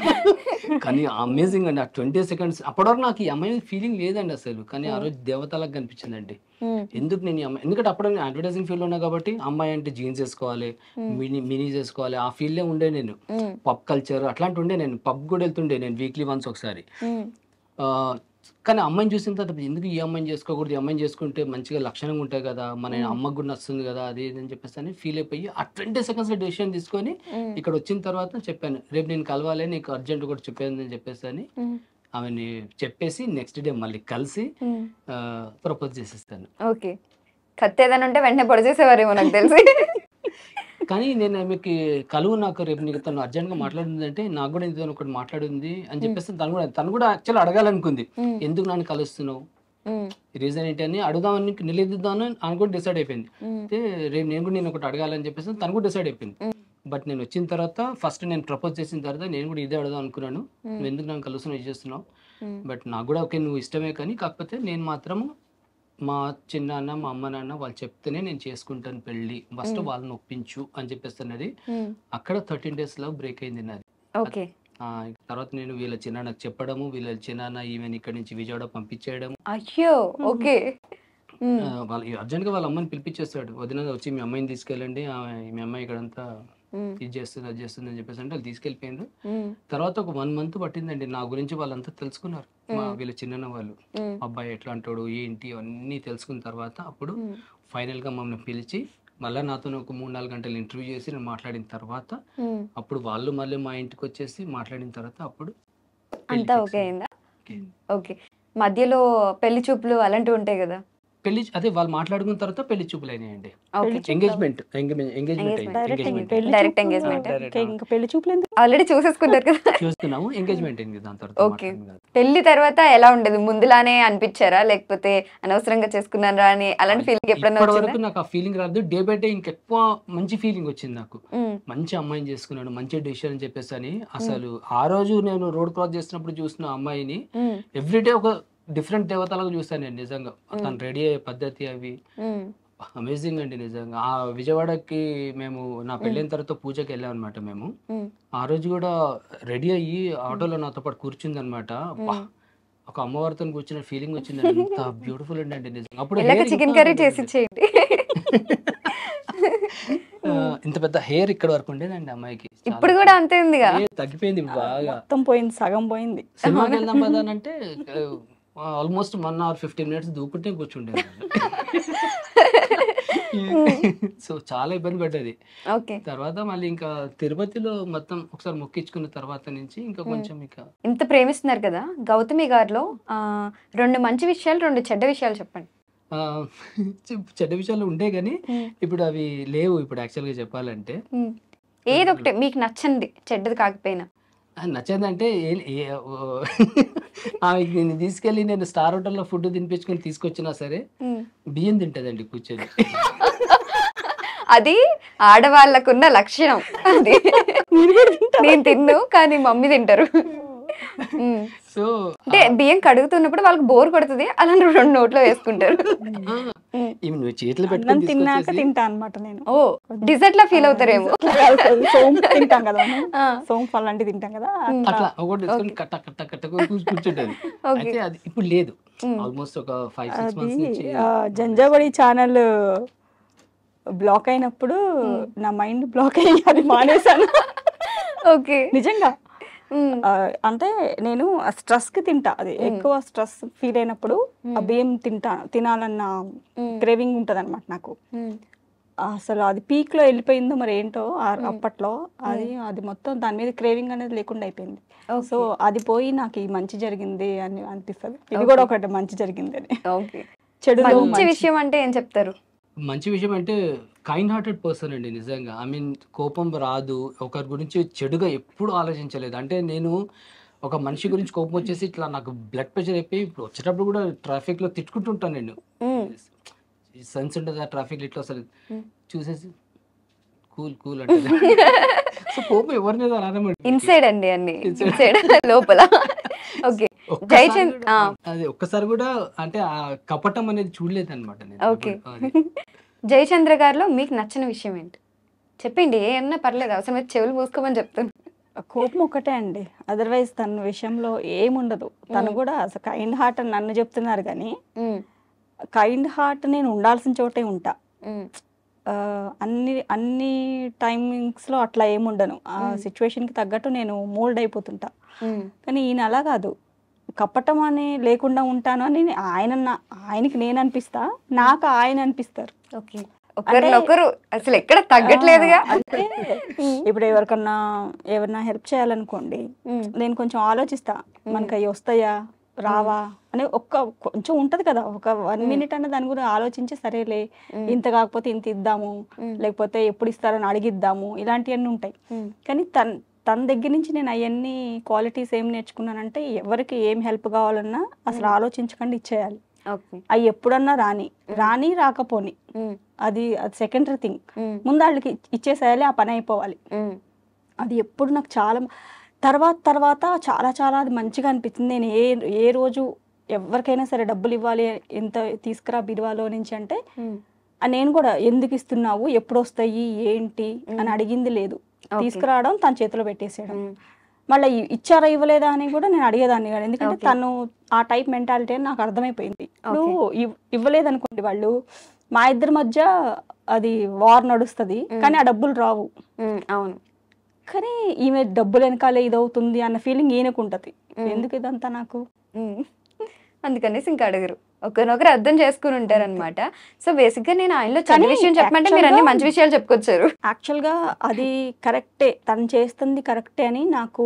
D: కానీ అమేజింగ్ అండి ఆ ట్వంటీ సెకండ్స్ అప్పటివరకు నాకు ఈ అమ్మాయి ఫీలింగ్ లేదండి అసలు కానీ ఆ రోజు దేవతలకు కనిపించిందండి
A: ఉమ్,
D: ఎందుకు నేను ఈ అమ్మాయి ఎందుకంటే అప్పుడు నేను అడ్వర్టైజింగ్ ఫీల్డ్ ఉన్నా కాబట్టి అమ్మాయి అంటే జీన్స్ వేసుకోవాలి మినీ మినీ చేసుకోవాలి ఆ ఫీల్డే ఉండే నేను
A: ఉమ్,
D: పబ్ కల్చర్ అట్లాంటి ఉండే నేను పబ్ కూడా వెళ్తుండే నేను వీక్లీ వన్స్ ఒకసారి
A: ఉమ్,
D: ఆ, కానీ అమ్మాయిని చూసిన తర్వాత ఎందుకు ఈ అమ్మాయిని చేసుకోకూడదు ఈ అమ్మాయిని చేసుకుంటే మంచిగా లక్షణంగా ఉంటాయి కదా మన అమ్మకు కూడా నచ్చుతుంది కదా అది ఇది అని చెప్పేసి అని ఫీల్ అయిపోయి ఆ ట్వంటీ సెకండ్స్ డెసిషన్ తీసుకొని
A: ఉమ్,
D: ఇక్కడ వచ్చిన తర్వాత చెప్పాను రేపు నేను కలవాలి నీకు అర్జెంట్ కూడా చెప్పాను అని చెప్పేసి అని
A: ఉమ్,
D: ఆమెని చెప్పేసి నెక్స్ట్ డే మళ్ళీ కలిసి
A: ఉమ్.
D: ప్రపోజ్ చేసేస్తాను
A: ఓకే కత్తి ఏదైనా ఉంటే వెంటనే పొడి చేసేవారేమో నాకు తెలిసి
D: కానీ నేను ఆమెకి కలువు నాకు రేపు నీకు తను అర్జెంట్గా మాట్లాడిందంటే నాకు కూడా ఇంత ఒకటి మాట్లాడింది అని చెప్పేసి తను కూడా తను కూడా యాక్చువల్ అడగాలనుకుంది
A: ఉమ్,
D: ఎందుకు నన్ను కలుస్తున్నావు
A: ఉమ్,
D: రీజన్ ఏంటి అని అడుగుదామని నిలదీద్దామని అని కూడా డిసైడ్ అయిపోయింది
A: ఉమ్,
D: అయితే రేపు నేను కూడా నేను ఒకటి అడగాలని చెప్పేసి తను కూడా డిసైడ్ అయిపోయింది
A: ఉమ్.
D: బట్ నేను వచ్చిన తర్వాత ఫస్ట్ నేను ప్రపోజ్ చేసిన తర్వాత నేను కూడా ఇదే అడదాం అనుకున్నాను నువ్వు ఎందుకు నన్ను కలుస్తున్నావు ఇది చేస్తున్నావు
A: ఉమ్,
D: బట్ నాకు కూడా ఓకే నువ్వు ఇష్టమే కానీ కాకపోతే నేను మాత్రము మా చిన్నాన్న మా అమ్మ నాన్న వాళ్ళు చెప్తేనే నేను చేసుకుంటాను పెళ్ళి ఫస్ట్ వాళ్ళని ఒప్పించు అని చెప్పేసి అన్నది
A: ఉమ్,
D: అక్కడ థర్టీన్ డేస్ లో బ్రేక్ అయింది నాది
A: ఓకే
D: ఆ, తర్వాత నేను వీళ్ళ చిన్నాన్నకు చెప్పడము వీళ్ళ చిన్నాన్న ఈవెన్ ఇక్కడ నుంచి విజయవాడ పంపించేయడం
A: అయ్యో ఓకే ఉమ్,
D: ఆ, వాళ్ళ అర్జెంట్గా వాళ్ళ అమ్మని పిలిపించేస్తాడు వదిన వచ్చి మీ అమ్మాయిని తీసుకెళ్ళండి ఆమె- మీ అమ్మాయి ఇక్కడంతా
A: ఉమ్,
D: ఇది చేస్తుంది అది చేస్తుంది అని చెప్పేసి అంటే వాళ్ళు తీసుకెళ్ళిపోయిండ్రు
A: ఉమ్,
D: తర్వాత ఒక వన్ మంత్ పట్టిందండి నా గురించి వాళ్ళంతా తెలుసుకున్నారు మా వీళ్ళ చిన్న వాళ్ళు
A: ఉమ్,
D: అబ్బాయి ఎట్లా అంటాడు ఏంటి అన్నీ తెలుసుకున్న తర్వాత అప్పుడు
A: ఉమ్,
D: ఫైనల్గా మమ్మల్ని పిలిచి మళ్ళీ నాతో ఒక మూడు నాలుగు గంటలు ఇంటర్వ్యూ చేసి నేను మాట్లాడిన తర్వాత
A: ఉమ్.
D: అప్పుడు వాళ్ళు మళ్ళీ మా ఇంటికి వచ్చేసి మాట్లాడిన తర్వాత అప్పుడు పెళ్లి
A: అంతా
D: fix
A: ఓకే
D: అయింది.
A: అయిందా
D: ఓకే.
A: ఓకే మధ్యలో పెళ్లి చూపులు అలాంటివి ఉంటాయి కదా
D: పెళ్లి అదే వాళ్ళు మాట్లాడుకున్న తర్వాత పెళ్లి చూపులు అయినాయండి
A: ఓకే
D: ఎంగేజ్మెంట్ ఎంగేజ్మెంట్ అయింది
E: డైరెక్ట్
D: ఎంగేజ్మెంట్
E: పెళ్లి
A: Direct
E: చూపులు,
A: engagement.
E: ఇంకా ఇంకా పెళ్లి చూపులు ఎందుకు
A: ఆల్రెడీ చూసేసుకుంటారు కదా
D: చూస్తున్నాము ఎంగేజ్మెంట్ అయింది దాని తర్వాత
A: ఓకే.
D: మాట్లాడింది కాదు.
A: పెళ్లి తర్వాత ఎలా ఉండేది ముందులానే అనిపించారా లేకపోతే అనవసరంగా చేసుకున్నారా అని అలాంటి ఫీలింగ్ ఎప్పుడైనా
D: ఇప్పటి
A: వచ్చిందా
D: వరకు నాకు ఆ ఫీలింగ్ రాదు డే బై డే ఇంకెక్కువ మంచి ఫీలింగ్ వచ్చింది నాకు
A: ఉమ్,
D: మంచి అమ్మాయిని చేసుకున్నాను మంచి డిసిషన్ అని చెప్పేసి అని అసలు ఆ రోజు నేను రోడ్ క్రాస్ చేసినప్పుడు చూసిన అమ్మాయిని
A: ఉమ్,
D: ఎవ్రీడే ఒక డిఫరెంట్ దేవతలకు చూస్తాను నేను నిజంగా తను రెడీ అయ్యే పద్ధతి అవి
A: ఉమ్,
D: అమేజింగ్ అండి నిజంగా ఆ విజయవాడకి మేము నా పెళ్ళైన తర్వాత పూజకి వెళ్ళాం అనమాట మేము
A: ఉమ్.
D: ఆ రోజు కూడా రెడీ అయ్యి ఆటోలో నాతో పాటు కూర్చుంది అనమాట ఒక అమ్మవారితో కూర్చున్న ఫీలింగ్ వచ్చింది అంత బ్యూటిఫుల్ అండి అండి నిజంగా అప్పుడు
A: వెళ్ళాక
D: hair
A: చికెన్
D: ఇంకా
A: కర్రీ చేసి ఇచ్చేయండి
D: ఆ, ఇంత పెద్ద హెయిర్ ఇక్కడ వరకు ఉండేదండి అమ్మాయికి చాలా
A: ఇప్పుడు కూడా అంతే ఉందిగా
D: hair తగ్గిపోయింది ఇప్పుడు బాగా
E: మొత్తం పోయింది సగం పోయింది
D: సినిమాకి వెళ్దాం కదా అని అంటే almost one hour fifteen minutes దూకుంటే కూర్చుండేది సో చాలా ఇబ్బంది పడ్డది
A: ఓకే
D: తర్వాత మళ్ళీ ఇంకా తిరుపతిలో మొత్తం ఒకసారి మొక్కించుకున్న తర్వాత నుంచి ఇంకా కొంచెం ఇక
A: ఇంత ప్రేమిస్తున్నారు కదా గౌతమి గారిలో ఆ, రెండు మంచి విషయాలు రెండు చెడ్డ విషయాలు చెప్పండి
D: ఆ, చెడ్డ విషయాలు ఉండే కానీ
A: ఉమ్,
D: ఇప్పుడు అవి లేవు ఇప్పుడు యాక్చువల్గా చెప్పాలంటే
A: ఉమ్. ఏదో ఒకటి మీకు నచ్చంది చెడ్డది కాకపోయినా
D: అది నచ్చేదంటే ఏ- ఏ- ఓ- ఆమెకి నేను తీసుకెళ్ళి నేను స్టార్ హోటల్లో ఫుడ్ తినిపించుకొని తీసుకొచ్చినా సరే
A: ఉమ్.
D: బియ్యం తింటదండి కూర్చొని
A: అది ఆడవాళ్ళకున్న లక్షణం అది నేను తిన్ను కానీ మమ్మీ తింటారు ఉమ్.
D: సో
A: అంటే బియ్యం కడుగుతున్నప్పుడు వాళ్ళకి బోర్ కొడుతుంది అలా రెండు నోట్లో వేసుకుంటారు
D: ఇవి నువ్వు చేతులు
E: అన్నం
D: పెట్టుకొని
E: తిన్నాక
D: తీసుకొచ్చేసి
E: తింటా అనమాట నేను
A: ఓ డిజర్ట్ లా ఫీల్ అవుతారేమో
E: సోంపు తింటాం కదా మనం.
A: ఆ.
E: సోంపు అలాంటివి తింటాం కదా
D: అట్లా ఒకటి తీసుకొని కట్ట కట్ట కట్ట కూర్చుంటది
A: Okay.
D: అయితే అది ఇప్పుడు లేదు ఆల్మోస్ట్ ఒక ఫైవ్ సిక్స్ మంత్స్
E: అది
D: నుంచి
E: ఆ, జంజాబడి ఛానల్ బ్లాక్ అయినప్పుడు నా మైండ్ బ్లాక్ అయ్యి అది మానేశాను
A: ఓకే
E: నిజంగా
A: ఉమ్.
E: ఆ, అంటే నేను స్ట్రెస్ కి తింటా అది ఎక్కువ స్ట్రెస్ ఫీల్ అయినప్పుడు ఆ బియ్యం తింటా తినాలన్న క్రేవింగ్ ఉంటది అనమాట నాకు
A: ఉమ్.
E: అసలు అది పీక్ లో వెళ్ళిపోయిందో మరి ఏంటో ఆ- అప్పట్లో అది అది మొత్తం దాని మీద క్రేవింగ్ అనేది లేకుండా అయిపోయింది సో అది పోయి నాకు ఈ మంచి జరిగింది అని అనిపిస్తుంది ఇది కూడా ఒకటి మంచి జరిగింది అని
A: ఓకే
E: చెడులో
A: మంచి
E: మంచి.
A: విషయం అంటే ఏం చెప్తారు
D: మంచి విషయం అంటే కైండ్ హార్టెడ్ పర్సన్ అండి నిజంగా ఐ మీన్ కోపం రాదు ఒకరి గురించి చెడుగా ఎప్పుడు ఆలోచించలేదు అంటే నేను ఒక మనిషి గురించి కోపం వచ్చేసి ఇట్లా నాకు బ్లడ్ ప్రెషర్ అయిపోయి ఇప్పుడు వచ్చేటప్పుడు కూడా ట్రాఫిక్ లో తిట్టుకుంటుంటాను నేను సెన్స్ ఉంటుంది ఆ ట్రాఫిక్ ఇట్లా అసలు చూసేసి కూల్ కూల్ అంటే సో కోపం ఎవరి మీద రానమండి
A: ఇన్సైడ్ అండి అన్ని
D: Inside.
A: ఇన్సైడ్ లోపల ఓకే
D: ఒక్కసారి
A: జయచంద్
D: కూడా-
A: ఆ,
D: అది ఒక్కసారి కూడా అంటే ఆ కపటం అనేది చూడలేదు అనమాట నేను
A: ఓకే
D: ఎప్పుడు. అది.
A: జయచంద్ర గారిలో మీకు నచ్చిన విషయం ఏంటి చెప్పండి ఏమన్నా పర్లేదు అవసరం అయితే చెవులు మూసుకోమని చెప్తాను
E: కోపం ఒకటే అండి అదర్వైజ్ తన విషయంలో ఏముండదు తను కూడా అసలు కైండ్ హార్ట్ అని నన్ను చెప్తున్నారు కానీ
A: ఉమ్,
E: కైండ్ హార్ట్ నేను ఉండాల్సిన చోటే ఉంటా
A: ఉమ్,
E: ఆ, అన్ని అన్ని టైమింగ్స్లో అట్లా ఏముండను ఆ సిచ్యువేషన్కి తగ్గట్టు నేను మోల్డ్ అయిపోతుంటా
A: ఉమ్,
E: కానీ ఈయన అలా కాదు కప్పటం అని లేకుండా ఉంటాను అని ఆయన నా- ఆయనకి నేను అనిపిస్తా నాకు ఆయన అనిపిస్తారు
A: ఓకే ఒకరినొకరు అసలు ఎక్కడ తగ్గట్లేదుగా
E: ఆ, అంటే ఇప్పుడు ఎవరికన్నా ఎవరన్నా హెల్ప్ చేయాలనుకోండి
A: ఉమ్,
E: నేను కొంచెం ఆలోచిస్తా మనకి అవి వస్తాయా రావా అని ఒక్క కొంచెం ఉంటది కదా ఒక వన్ మినిట్ అన్న దాని గురించి ఆలోచించి సరేలే ఇంత కాకపోతే ఇంత ఇద్దాము లేకపోతే ఎప్పుడు ఇస్తారని అడిగిద్దాము ఇలాంటివన్నీ ఉంటాయి
A: ఉమ్,
E: కానీ తన తన దగ్గర నుంచి నేను అవన్నీ క్వాలిటీస్ ఏం నేర్చుకున్నానంటే ఎవరికి ఏం హెల్ప్ కావాలన్నా అసలు ఆలోచించకుండా ఇచ్చేయాలి
A: ఓకే
E: అవి ఎప్పుడన్నా రాని రాని రాకపోని
A: ఉమ్,
E: అది అది సెకండరీ థింగ్
A: ఉమ్,
E: ముందు వాళ్ళకి ఇచ్చేసేయాలి ఆ పని అయిపోవాలి
A: ఉమ్,
E: అది ఎప్పుడు నాకు చాలా తర్వాత తర్వాత చాలా చాలా అది మంచిగా అనిపించింది నేను ఏ ఏ రోజు ఎవరికైనా సరే డబ్బులు ఇవ్వాలి ఎంత తీసుకురా బిరువాలో నుంచి అంటే
A: ఉమ్,
E: ఆ నేను కూడా ఎందుకు ఇస్తున్నావు ఎప్పుడు వస్తాయి ఏంటి అని అడిగింది లేదు తీసుకురావడం తన చేతిలో పెట్టేసేయడం
A: ఉమ్,
E: మళ్ళీ ఇ- ఇచ్చారా ఇవ్వలేదా అని కూడా నేను అడిగేదాన్ని కాదు ఎందుకంటే
A: Okay.
E: తను ఆ టైప్ మెంటాలిటీ అని నాకు అర్థమైపోయింది ఇప్పుడు ఇవ్- ఇవ్వలేదనుకోండి వాళ్ళు మా ఇద్దరి మధ్య అది వార్ నడుస్తుంది కానీ ఆ డబ్బులు రావు
A: ఉమ్, అవును
E: కానీ ఈమె డబ్బులు వెనకాలే ఇదవుతుంది అన్న ఫీలింగ్ ఈయనకు ఉంటుంది ఎందుకు ఇదంతా నాకు
A: ఉమ్. అందుకనేసి ఇంకా అడగరు ఒకరినొకరు అర్థం చేసుకుని ఉంటారన్నమాట సో బేసిక్ గా నేను ఆయనలో చెడ్డ
E: కానీ
A: విషయం చెప్పమంటే మీరు అన్ని మంచి విషయాలు చెప్పుకొచ్చారు
E: యాక్చువల్గా అది కరెక్టే తను చేస్తుంది కరెక్టే అని నాకు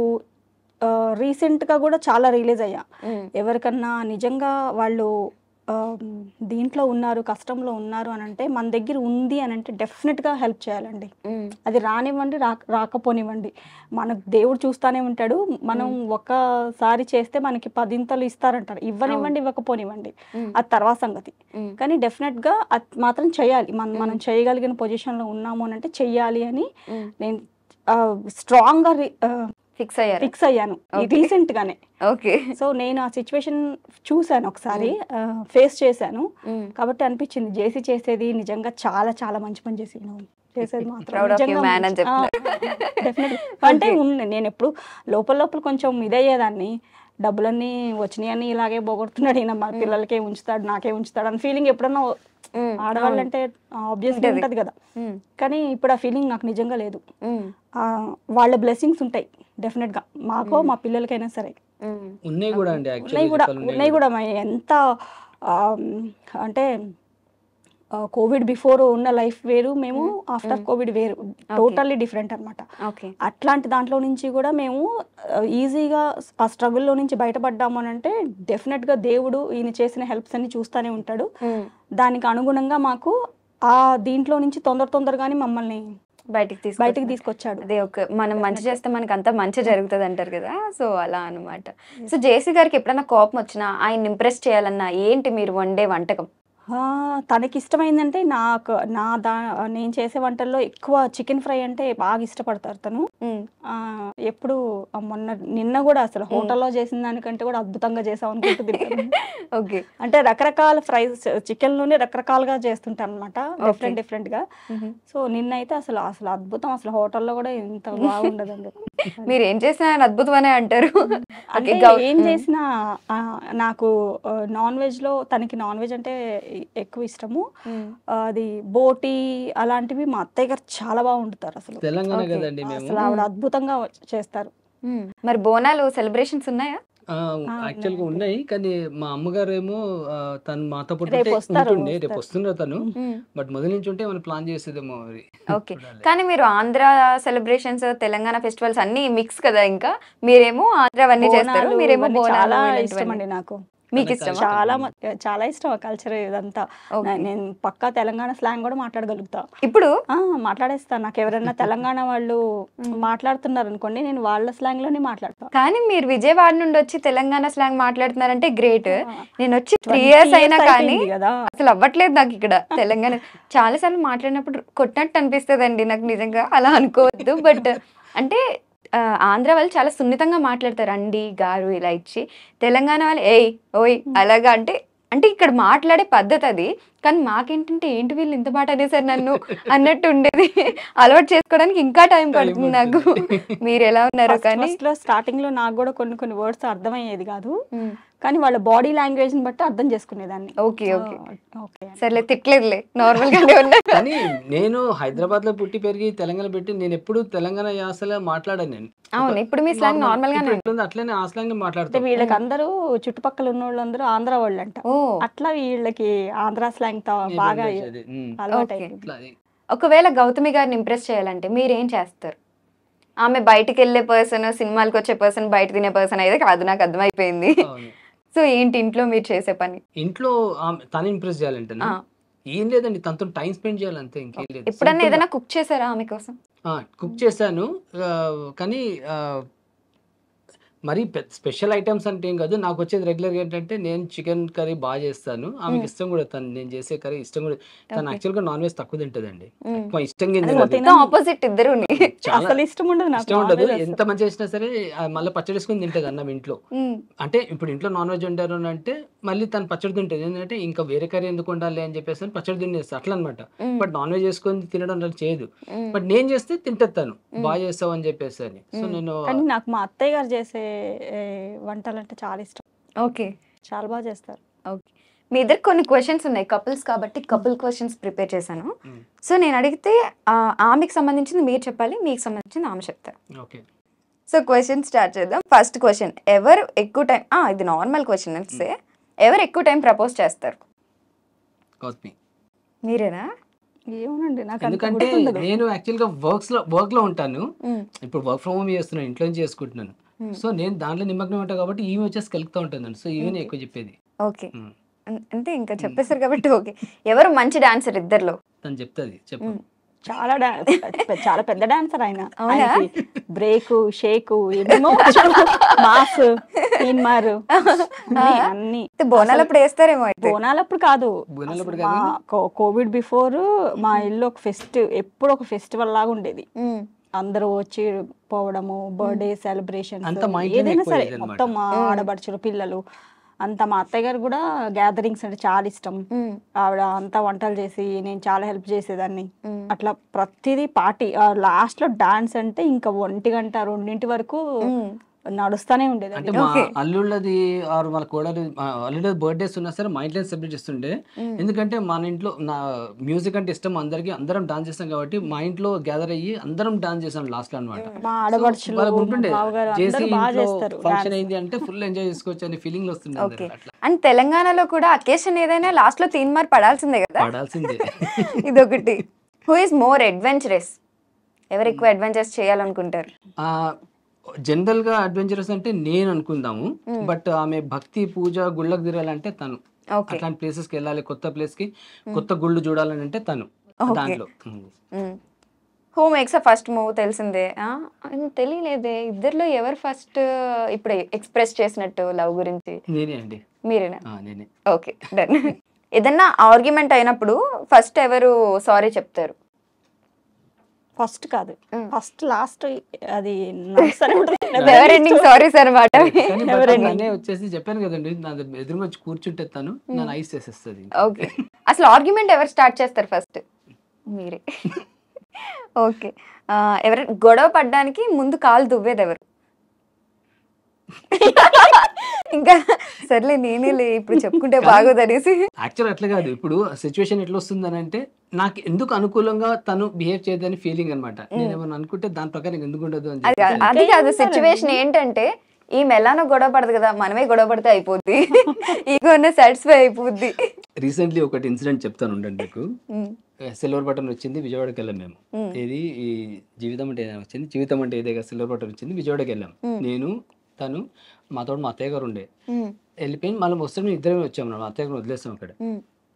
E: రీసెంట్గా కూడా చాలా రియలైజ్ అయ్యా
A: ఉమ్,
E: ఎవరికన్నా నిజంగా వాళ్ళు ఆ, దీంట్లో ఉన్నారు కష్టంలో ఉన్నారు అని అంటే మన దగ్గర ఉంది అని అంటే డెఫినెట్గా హెల్ప్ చేయాలండి
A: ఉమ్,
E: అది రానివ్వండి రా రాకపోనివ్వండి మనకు దేవుడు చూస్తానే ఉంటాడు మనం ఒక్కసారి చేస్తే మనకి పదింతలు ఇస్తారంటారు ఇవ్వనివ్వండి ఇవ్వకపోనివ్వండి
A: ఉమ్,
E: అది తర్వాత సంగతి
A: ఉమ్,
E: కానీ డెఫినెట్గా అది మాత్రం చేయాలి మనం మనం చేయగలిగిన పొజిషన్లో ఉన్నాము అని అంటే చెయ్యాలి అని
A: ఉమ్.
E: నేను స్ట్రాంగ్గా
A: ఫిక్స్ అయ్యారు
E: ఫిక్స్ అయ్యాను రీసెంట్గానే
A: ఓకే
E: సో నేను ఆ సిచ్యువేషన్ చూశాను ఒకసారి ఫేస్ చేశాను
A: ఉమ్,
E: కాబట్టి అనిపించింది జేసీ చేసేది నిజంగా చాలా చాలా మంచి పని చేసి నువ్వు చేసేది మాత్రం
A: Proud of you,
E: నిజంగా
A: man అని
E: మంచి- ఆ, definitely. అంటే ఉన్న- నేను ఎప్పుడు లోపల లోపల కొంచెం ఇదయ్యేదాన్ని డబ్బులన్నీ వచ్చినాయని ఇలాగే పోగొడుతున్నాడు ఈయన మా పిల్లలకే ఉంచుతాడు నాకే ఉంచుతాడు అని ఫీలింగ్ ఎప్పుడన్నా
A: ఉమ్,
E: ఆడవాళ్ళంటే ఆబ్వియస్లీ
A: ఉంటది.
E: ఉంటది కదా
A: ఉమ్,
E: కానీ ఇప్పుడు ఆ ఫీలింగ్ నాకు నిజంగా లేదు
A: ఉమ్,
E: ఆ, వాళ్ళ బ్లెస్సింగ్స్ ఉంటాయి డెఫినెట్గా మాకో మా పిల్లలకైనా సరే
A: ఉమ్,
D: ఉన్నాయి కూడా అండి
E: ఉన్నాయి
D: యాక్చువల్లీ
E: కూడా ఉన్నాయి కూడా మా ఎంత ఆ, అంటే కోవిడ్ బిఫోర్ ఉన్న లైఫ్ వేరు మేము ఆఫ్టర్ కోవిడ్ వేరు టోటల్లీ డిఫరెంట్ అన్నమాట
A: ఓకే
E: అట్లాంటి దాంట్లో నుంచి కూడా మేము ఈజీగా ఆ స్ట్రగుల్లో నుంచి బయటపడ్డాము అని అంటే డెఫినెట్గా దేవుడు ఈయన చేసిన హెల్ప్స్ అన్ని చూస్తూనే ఉంటాడు
A: ఉమ్,
E: దానికి అనుగుణంగా మాకు ఆ దీంట్లో నుంచి తొందర తొందరగానే మమ్మల్ని
A: బయటికి తీసుకు
E: బయటికి తీసుకొచ్చాడు
A: అదే ఒక మనం మంచి చేస్తే మనకి అంతా మంచి జరుగుతుంది అంటారు కదా సో అలా అన్నమాట సో జేసీ గారికి ఎప్పుడైనా కోపం వచ్చినా ఆయన ఇంప్రెస్ చేయాలన్నా ఏంటి మీరు వండే వంటకం
E: ఆ, తనకి ఇష్టమైందంటే నాకు నా దా నేను చేసే వంటల్లో ఎక్కువ చికెన్ ఫ్రై అంటే బాగా ఇష్టపడతారు తను
A: మ్మ్.
E: ఆ, ఎప్పుడు ఆ, మొన్న నిన్న కూడా అసలు హోటల్లో చేసిన దానికంటే కూడా అద్భుతంగా చేసాం అనుకుంటుంది
A: ఓకే
E: అంటే రకరకాల ఫ్రైస్ చికెన్ లోనే రకరకాలుగా చేస్తుంటాను అనమాట డిఫరెంట్ డిఫరెంట్ గా
A: మ్మ్.
E: సో నిన్నైతే అసలు అసలు అద్భుతం అసలు హోటల్లో కూడా ఇంత బాగుండదండి
A: మీరు ఏం చేసినా ఆయన అద్భుతం అనే అంటారు
E: అంటే
A: ఓకే గౌ-
E: ఏం చేసినా ఆ, నాకు నాన్ వెజ్ లో తనకి నాన్ వెజ్ అంటే ఎక్కువ ఇష్టము
A: మ్మ్.
E: ఆ, అది బోటి అలాంటివి మా అత్తయ్య గారు చాలా బాగా వండుతారు అసలు
D: తెలంగాణ
A: Okay.
D: కదండి మేము
E: అసలు ఆవిడ అద్భుతంగా చేస్తారు
A: మ్మ్. మరి బోనాలు సెలబ్రేషన్స్ ఉన్నాయా
D: ఆ,
E: ఆ,
D: యాక్చువల్ గా
E: ఉన్నాయి.
D: ఉన్నాయి కానీ మా అమ్మగారు ఏమో ఆ, తను మాతో పాటు
E: రేపు
D: ఉంటే
E: వస్తారు,
D: ఉంటుండే రేపు
E: వస్తారు.
D: వస్తున్నారు తను
A: మ్మ్.
D: బట్ మొదటి నుంచి ఉంటే మనం ప్లాన్ చేసేదేమో మరి
A: ఓకే
D: చూడాలి.
A: కానీ మీరు ఆంధ్ర సెలబ్రేషన్స్ తెలంగాణ ఫెస్టివల్స్ అన్ని మిక్స్ కదా ఇంకా మీరేమో ఆంధ్ర అవన్నీ చేస్తారు
E: బోనాలు
A: మీరేమో
E: ఇవన్నీ
A: బోనాలు
E: చాలా
A: ఇలాంటివన్నీ.
E: ఇష్టం అండి నాకు
A: మీకు
D: తనకి
A: ఇష్టమా
E: చాలా మ- చాలా ఇష్టం ఆ కల్చర్ ఇదంతా
A: ఓకే.
E: నే- నేను పక్కా తెలంగాణ స్లాంగ్ కూడా మాట్లాడగలుగుతా
A: ఇప్పుడు
E: ఆ, మాట్లాడేస్తా నాకు ఎవరైనా తెలంగాణ వాళ్ళు మాట్లాడుతున్నారు అనుకోండి నేను వాళ్ళ స్లాంగ్ లోనే మాట్లాడతా
A: కానీ మీరు విజయవాడ నుండి వచ్చి తెలంగాణ స్లాంగ్ మాట్లాడుతున్నారంటే గ్రేట్
E: ఆ.
A: నేను వచ్చి త్రీ
E: 20
A: ఇయర్స్ అయినా
E: years
A: కానీ
E: అయిపోయింది కదా
A: అసలు అవ్వట్లేదు నాకు ఇక్కడ తెలంగాణ చాలా సార్లు మాట్లాడినప్పుడు కొట్టినట్టు అనిపిస్తుంది అండి నాకు నిజంగా అలా అనుకోవద్దు బట్ అంటే ఆ, ఆంధ్ర వాళ్ళు చాలా సున్నితంగా మాట్లాడతారు అండి గారు ఇలా ఇచ్చి తెలంగాణ వాళ్ళు ఏయ్ ఓయ్ అలాగా అంటే అంటే ఇక్కడ మాట్లాడే పద్ధతి అది కానీ మాకేంటంటే ఏంటి వీళ్ళు ఇంత మాట అనేసారు నన్ను అన్నట్టు ఉండేది అలవాటు చేసుకోవడానికి ఇంకా టైం పడుతుంది నాకు మీరు ఎలా ఉన్నారు కానీ
E: ఫస్ట్ లో స్టార్టింగ్ లో నాకు కూడా కొన్ని కొన్ని వర్డ్స్ అర్థమయ్యేది కాదు
A: ఉమ్,
E: కానీ వాళ్ళ బాడీ లాంగ్వేజ్ ని బట్టి అర్థం చేసుకునేదాన్ని
A: ఓకే ఓకే
E: ఓకే
A: సర్లే తిట్టలేదులే నార్మల్ గానే ఉన్నా
D: కానీ నేను హైదరాబాద్ లో పుట్టి పెరిగి తెలంగాణ పెట్టి నేను ఎప్పుడు తెలంగాణ యాసలో మాట్లాడాను నేను
A: అవును ఇప్పుడు మీ స్లాంగ్ నార్మల్ గానే
D: ఇప్పుడు ఎట్లుందో అట్లనే ఆ స్లాంగ్
E: అంటే
D: మాట్లాడతాను
E: వీళ్ళకి అందరూ చుట్టుపక్కల ఉన్న వాళ్ళందరూ ఆంధ్ర వాళ్ళు అంట
A: ఓ
E: అట్లా వీళ్ళకి ఆంధ్ర స్లాంగ్ తో బాగా
D: అది, ఉమ్.
E: అలవాటు
A: Okay.
E: అయిపోయింది
D: అట్లా అది.
A: ఒకవేళ గౌతమి గారిని ఇంప్రెస్ చేయాలంటే మీరేం చేస్తారు ఆమె బయటికి వెళ్ళే పర్సన్ సినిమాలకు వచ్చే పర్సన్ బయట తినే పర్సన్ అయితే కాదు నాకు అర్థమైపోయింది
D: అవును.
A: సో ఏంటి ఇంట్లో మీరు చేసే పని
D: ఇంట్లో ఆమె- తను ఇంప్రెస్ చేయాలంటే
A: ఆ,
D: ఏం లేదండి తనతో టైం స్పెండ్ చేయాలంతే ఇంకేం లేదు
A: ఎప్పుడన్నా
D: Simple గా.
A: ఏదైనా కుక్ చేశారా ఆమె కోసం
D: కుక్ చేశాను ఆ, కానీ ఆ, మరి స్పెషల్ ఐటమ్స్ అంటే ఏం కాదు నాకు వచ్చేది రెగ్యులర్ ఏంటంటే నేను చికెన్ కర్రీ బాగా చేస్తాను ఆమెకి ఇష్టం కూడా తను నేను చేసే కర్రీ ఇష్టం కూడా తను
A: Okay.
D: యాక్చువల్ గా నాన్ వెజ్ తక్కువ తింటదండి
A: మ్మ్.
D: ఎక్కువ ఇష్టంగా ఏం
E: అది
D: తినదు.
E: మొత్తం
A: మొత్తం ఆపోజిట్ ఇద్దరు
D: చాలా
E: అసలు ఇష్టం ఉండదు నాకు
D: ఇష్టం ఉండదు
E: non-veg
D: ఎంత మంచి చేసినా సరే ఆ, మళ్ళీ పచ్చడి వేసుకొని తింటది అన్నం ఇంట్లో అంటే ఇప్పుడు ఇంట్లో నాన్ వెజ్ వండారు అని అంటే మళ్ళీ తను పచ్చడి తింటది ఏంటంటే ఇంకా వేరే కర్రీ ఎందుకు ఉండాలి అని చెప్పేసి అని పచ్చడి తినేస్తారు అట్లా అనమాట బట్ నాన్ వెజ్ చేసుకొని తినడం అలా చేయదు బట్ నేను చేస్తే తింటది తను బాగా చేస్తావు అని చెప్పేసి అని సో నేను
E: కానీ నాకు మా అత్తయ్య గారు చేసే ఏ, వంటలు అంటే చాలా ఇష్టం
A: ఓకే
E: చాలా బాగా చేస్తారు
A: ఓకే మీ ఇద్దరు కొన్ని క్వశ్చన్స్ ఉన్నాయి కపుల్స్ కాబట్టి కపుల్ క్వశ్చన్స్ ప్రిపేర్ చేశాను
D: మ్మ్.
A: సో నేను అడిగితే ఆ, ఆమెకి సంబంధించింది మీరు చెప్పాలి మీకు సంబంధించింది ఆమె చెప్తారు
D: ఓకే
A: సో క్వశ్చన్ స్టార్ట్ చేద్దాం ఫస్ట్ క్వశ్చన్ ఎవరు ఎక్కువ టైం ఇది నార్మల్ క్వశ్చన్ సే ఎవరు ఎక్కువ టైం ప్రపోజ్ చేస్తారు
D: గౌతమి
A: మీరేనా
E: ఏమోనండి నాకు అంత
D: ఎందుకంటే
E: గుర్తుండదు
D: నేను యాక్చువల్ గా వర్క్స్ లో వర్క్ లో ఉంటాను
A: మ్మ్.
D: ఇప్పుడు వర్క్ ఫ్రమ్ హోమ్ చేస్తున్నాను ఇంట్లో నుంచి చేసుకుంటున్నాను
A: Hmm.
D: సో నేను దాంట్లో నిమగ్నం ఉంటాను కాబట్టి ఈమె వచ్చేసి కలుగుతూ ఉంటాను సో ఈమె ఎక్కువ చెప్పేది
A: ఓకే
D: మ్మ్.
A: అన్- అంటే ఇంకా చెప్పేశారు కాబట్టి ఓకే ఎవరు మంచి డాన్సర్ ఇద్దర్లో
D: తను చెప్తుంది చెప్పు
A: మ్మ్.
E: చాలా డాన్స్ చాలా పెద్ద డాన్సర్ ఆయన
A: అవునా?
E: బ్రేక్ షేక్ ఏమేమో మాస్ తీన్మార్ అన్ని అన్ని
A: అయితే బోనాలు అప్పుడు వేస్తారేమో అయితే
E: బోనాలప్పుడు కాదు
D: బోనాలప్పుడు
E: అసలు మా కో- కోవిడ్ బిఫోర్ మా ఇల్లు ఒక ఫెస్ట్ ఎప్పుడు ఒక ఫెస్టివల్ లాగా ఉండేది
A: మ్మ్.
E: అందరూ వచ్చి పోవడము బర్త్డే సెలబ్రేషన్
D: అంతా మా ఇంట్లోనే
E: ఏదైనా
D: ఎక్కువ
E: సరే
D: ఇదన్నమాట.
E: మొత్తం మా ఆడబడుచులు పిల్లలు అంత మా అత్తయ్య గారు కూడా గ్యాదరింగ్స్ అంటే చాలా ఇష్టం
A: మ్మ్.
E: ఆవిడ అంతా వంటలు చేసి నేను చాలా హెల్ప్ చేసేదాన్ని
A: మ్మ్.
E: అట్లా ప్రతిదీ పార్టీ లాస్ట్ లో డాన్స్ అంటే ఇంకా ఒంటి గంట రెండింటి వరకు
A: మ్మ్.
E: నడుస్తానే ఉండేది
D: అంటే
E: అది.
D: మా
A: Okay.
D: అల్లుళ్ళది ఆరు వాళ్ళ కోడలి అల్లుడి బర్త్డేస్ ఉన్నా సరే మా ఇంట్లో సెలబ్రేట్ చేస్తుండే ఎందుకంటే మన ఇంట్లో నా మ్యూజిక్ అంటే ఇష్టం అందరికి అందరం డాన్స్ చేస్తాం కాబట్టి మా ఇంట్లో గ్యాదర్ అయ్యి అందరం డాన్స్ చేసాం లాస్ట్ లో అనమాట
E: మా ఆడబడుచులు
D: వాళ్ళకు
E: మా
D: ఉంటుండే
E: బావగారు
D: చేసి
E: అందరూ బాగా
D: ఇంట్లో
E: చేస్తారు
D: ఫంక్షన్
E: dance.
D: అయింది అంటే ఫుల్ ఎంజాయ్ చేసుకోవచ్చు అనే ఫీలింగ్ వస్తుండే
A: ఓకే
D: అందరికి అట్లా
A: అండ్ తెలంగాణలో కూడా అకేషన్ ఏదైనా లాస్ట్ లో తీన్ మార్ పడాల్సిందే కదా
D: పడాల్సిందే
A: ఇదొకటి హూ ఇస్ మోర్ అడ్వెంచరస్ ఎవరు ఎక్కువ అడ్వెంచర్స్ చేయాలనుకుంటారు
D: ఆ జనరల్ గా అడ్వెంచరస్ అంటే నేను అనుకుందాము బట్ ఆమె భక్తి పూజ గుళ్ళకు తిరగాలంటే తను
A: ఓకే
D: అట్లాంటి ప్లేసెస్ కి వెళ్ళాలి కొత్త ప్లేస్ కి కొత్త గుళ్ళు చూడాలని అంటే తను
A: Okay.
D: దాంట్లో ఉమ్.
A: మ్మ్. Who makes a first move తెలిసిందే ఆ, ఆయన తెలియలేదే ఇద్దరిలో ఎవరు ఫస్ట్ ఇప్పుడు ఎక్స్ప్రెస్ చేసినట్టు లవ్ గురించి
D: నేనే అండి
A: మీరేనా
D: ఆ, నేనే
A: ఓకే డన్ ఏదన్నా ఆర్గ్యుమెంట్ అయినప్పుడు ఫస్ట్ ఎవరు సారీ చెప్తారు
E: ఫస్ట్ కాదు
A: Mm.
E: ఫస్ట్ లాస్ట్ అది నడుస్తూనే ఉంటుంది.
A: ఎవర్ ఎండింగ్ సారీస్ అనమాట
D: కానీ but
E: ఎవరండి?
D: నన్నే వచ్చేసి చెప్పాను కదండి నా ఎదురుగా వచ్చి కూర్చుంటే తను నన్ను ఐస్ చేసేస్తుంది
A: ఓకే అసలు ఆర్గ్యుమెంట్ ఎవరు స్టార్ట్ చేస్తారు ఫస్ట్ మీరే ఓకే ఎవరు గొడవ పడ్డానికి ముందు కాలు దువ్వేది ఎవరు ఇంకా సర్లే నేనేలే ఇప్పుడు చెప్పుకుంటే బాగోదనేసి
D: యాక్చువల్ అట్లా కాదు ఇప్పుడు సిచ్యువేషన్ ఎట్లా వస్తుంది అని అంటే నాకు ఎందుకు అనుకూలంగా తను బిహేవ్ చేయదని ఫీలింగ్ అనమాట నేను ఏమన్నా అనుకుంటే దాని ప్రకారం ఎందుకు ఉండదు అని
A: అది కాదు-
D: చెప్పి
A: అది కాదు సిచ్యువేషన్ ఏంటంటే ఈ మెలానో గొడవ పడదు కదా మనమే గొడవ పడితే అయిపోద్ది ఈగో సాటిస్ఫై అయిపోద్ది
D: రీసెంట్లీ ఒకటి ఇన్సిడెంట్ చెప్తాను ఉండండి మీకు
A: ఉమ్,
D: సిల్వర్ బటన్ వచ్చింది విజయవాడకి వెళ్ళాం మేము ఇది ఈ జీవితం అంటే ఏదైనా వచ్చింది జీవితం అంటే ఏదే సిల్వర్ బటన్ వచ్చింది విజయవాడకి వెళ్ళాం నేను తను మా తోడు మా అత్తయ్య గారు ఉండే
A: ఉమ్,
D: వెళ్ళిపోయి మళ్ళీ వస్తే మేము ఇద్దరమే వచ్చాము మా అత్తయ్య గారు వదిలేస్తాం అక్కడ
A: ఉమ్,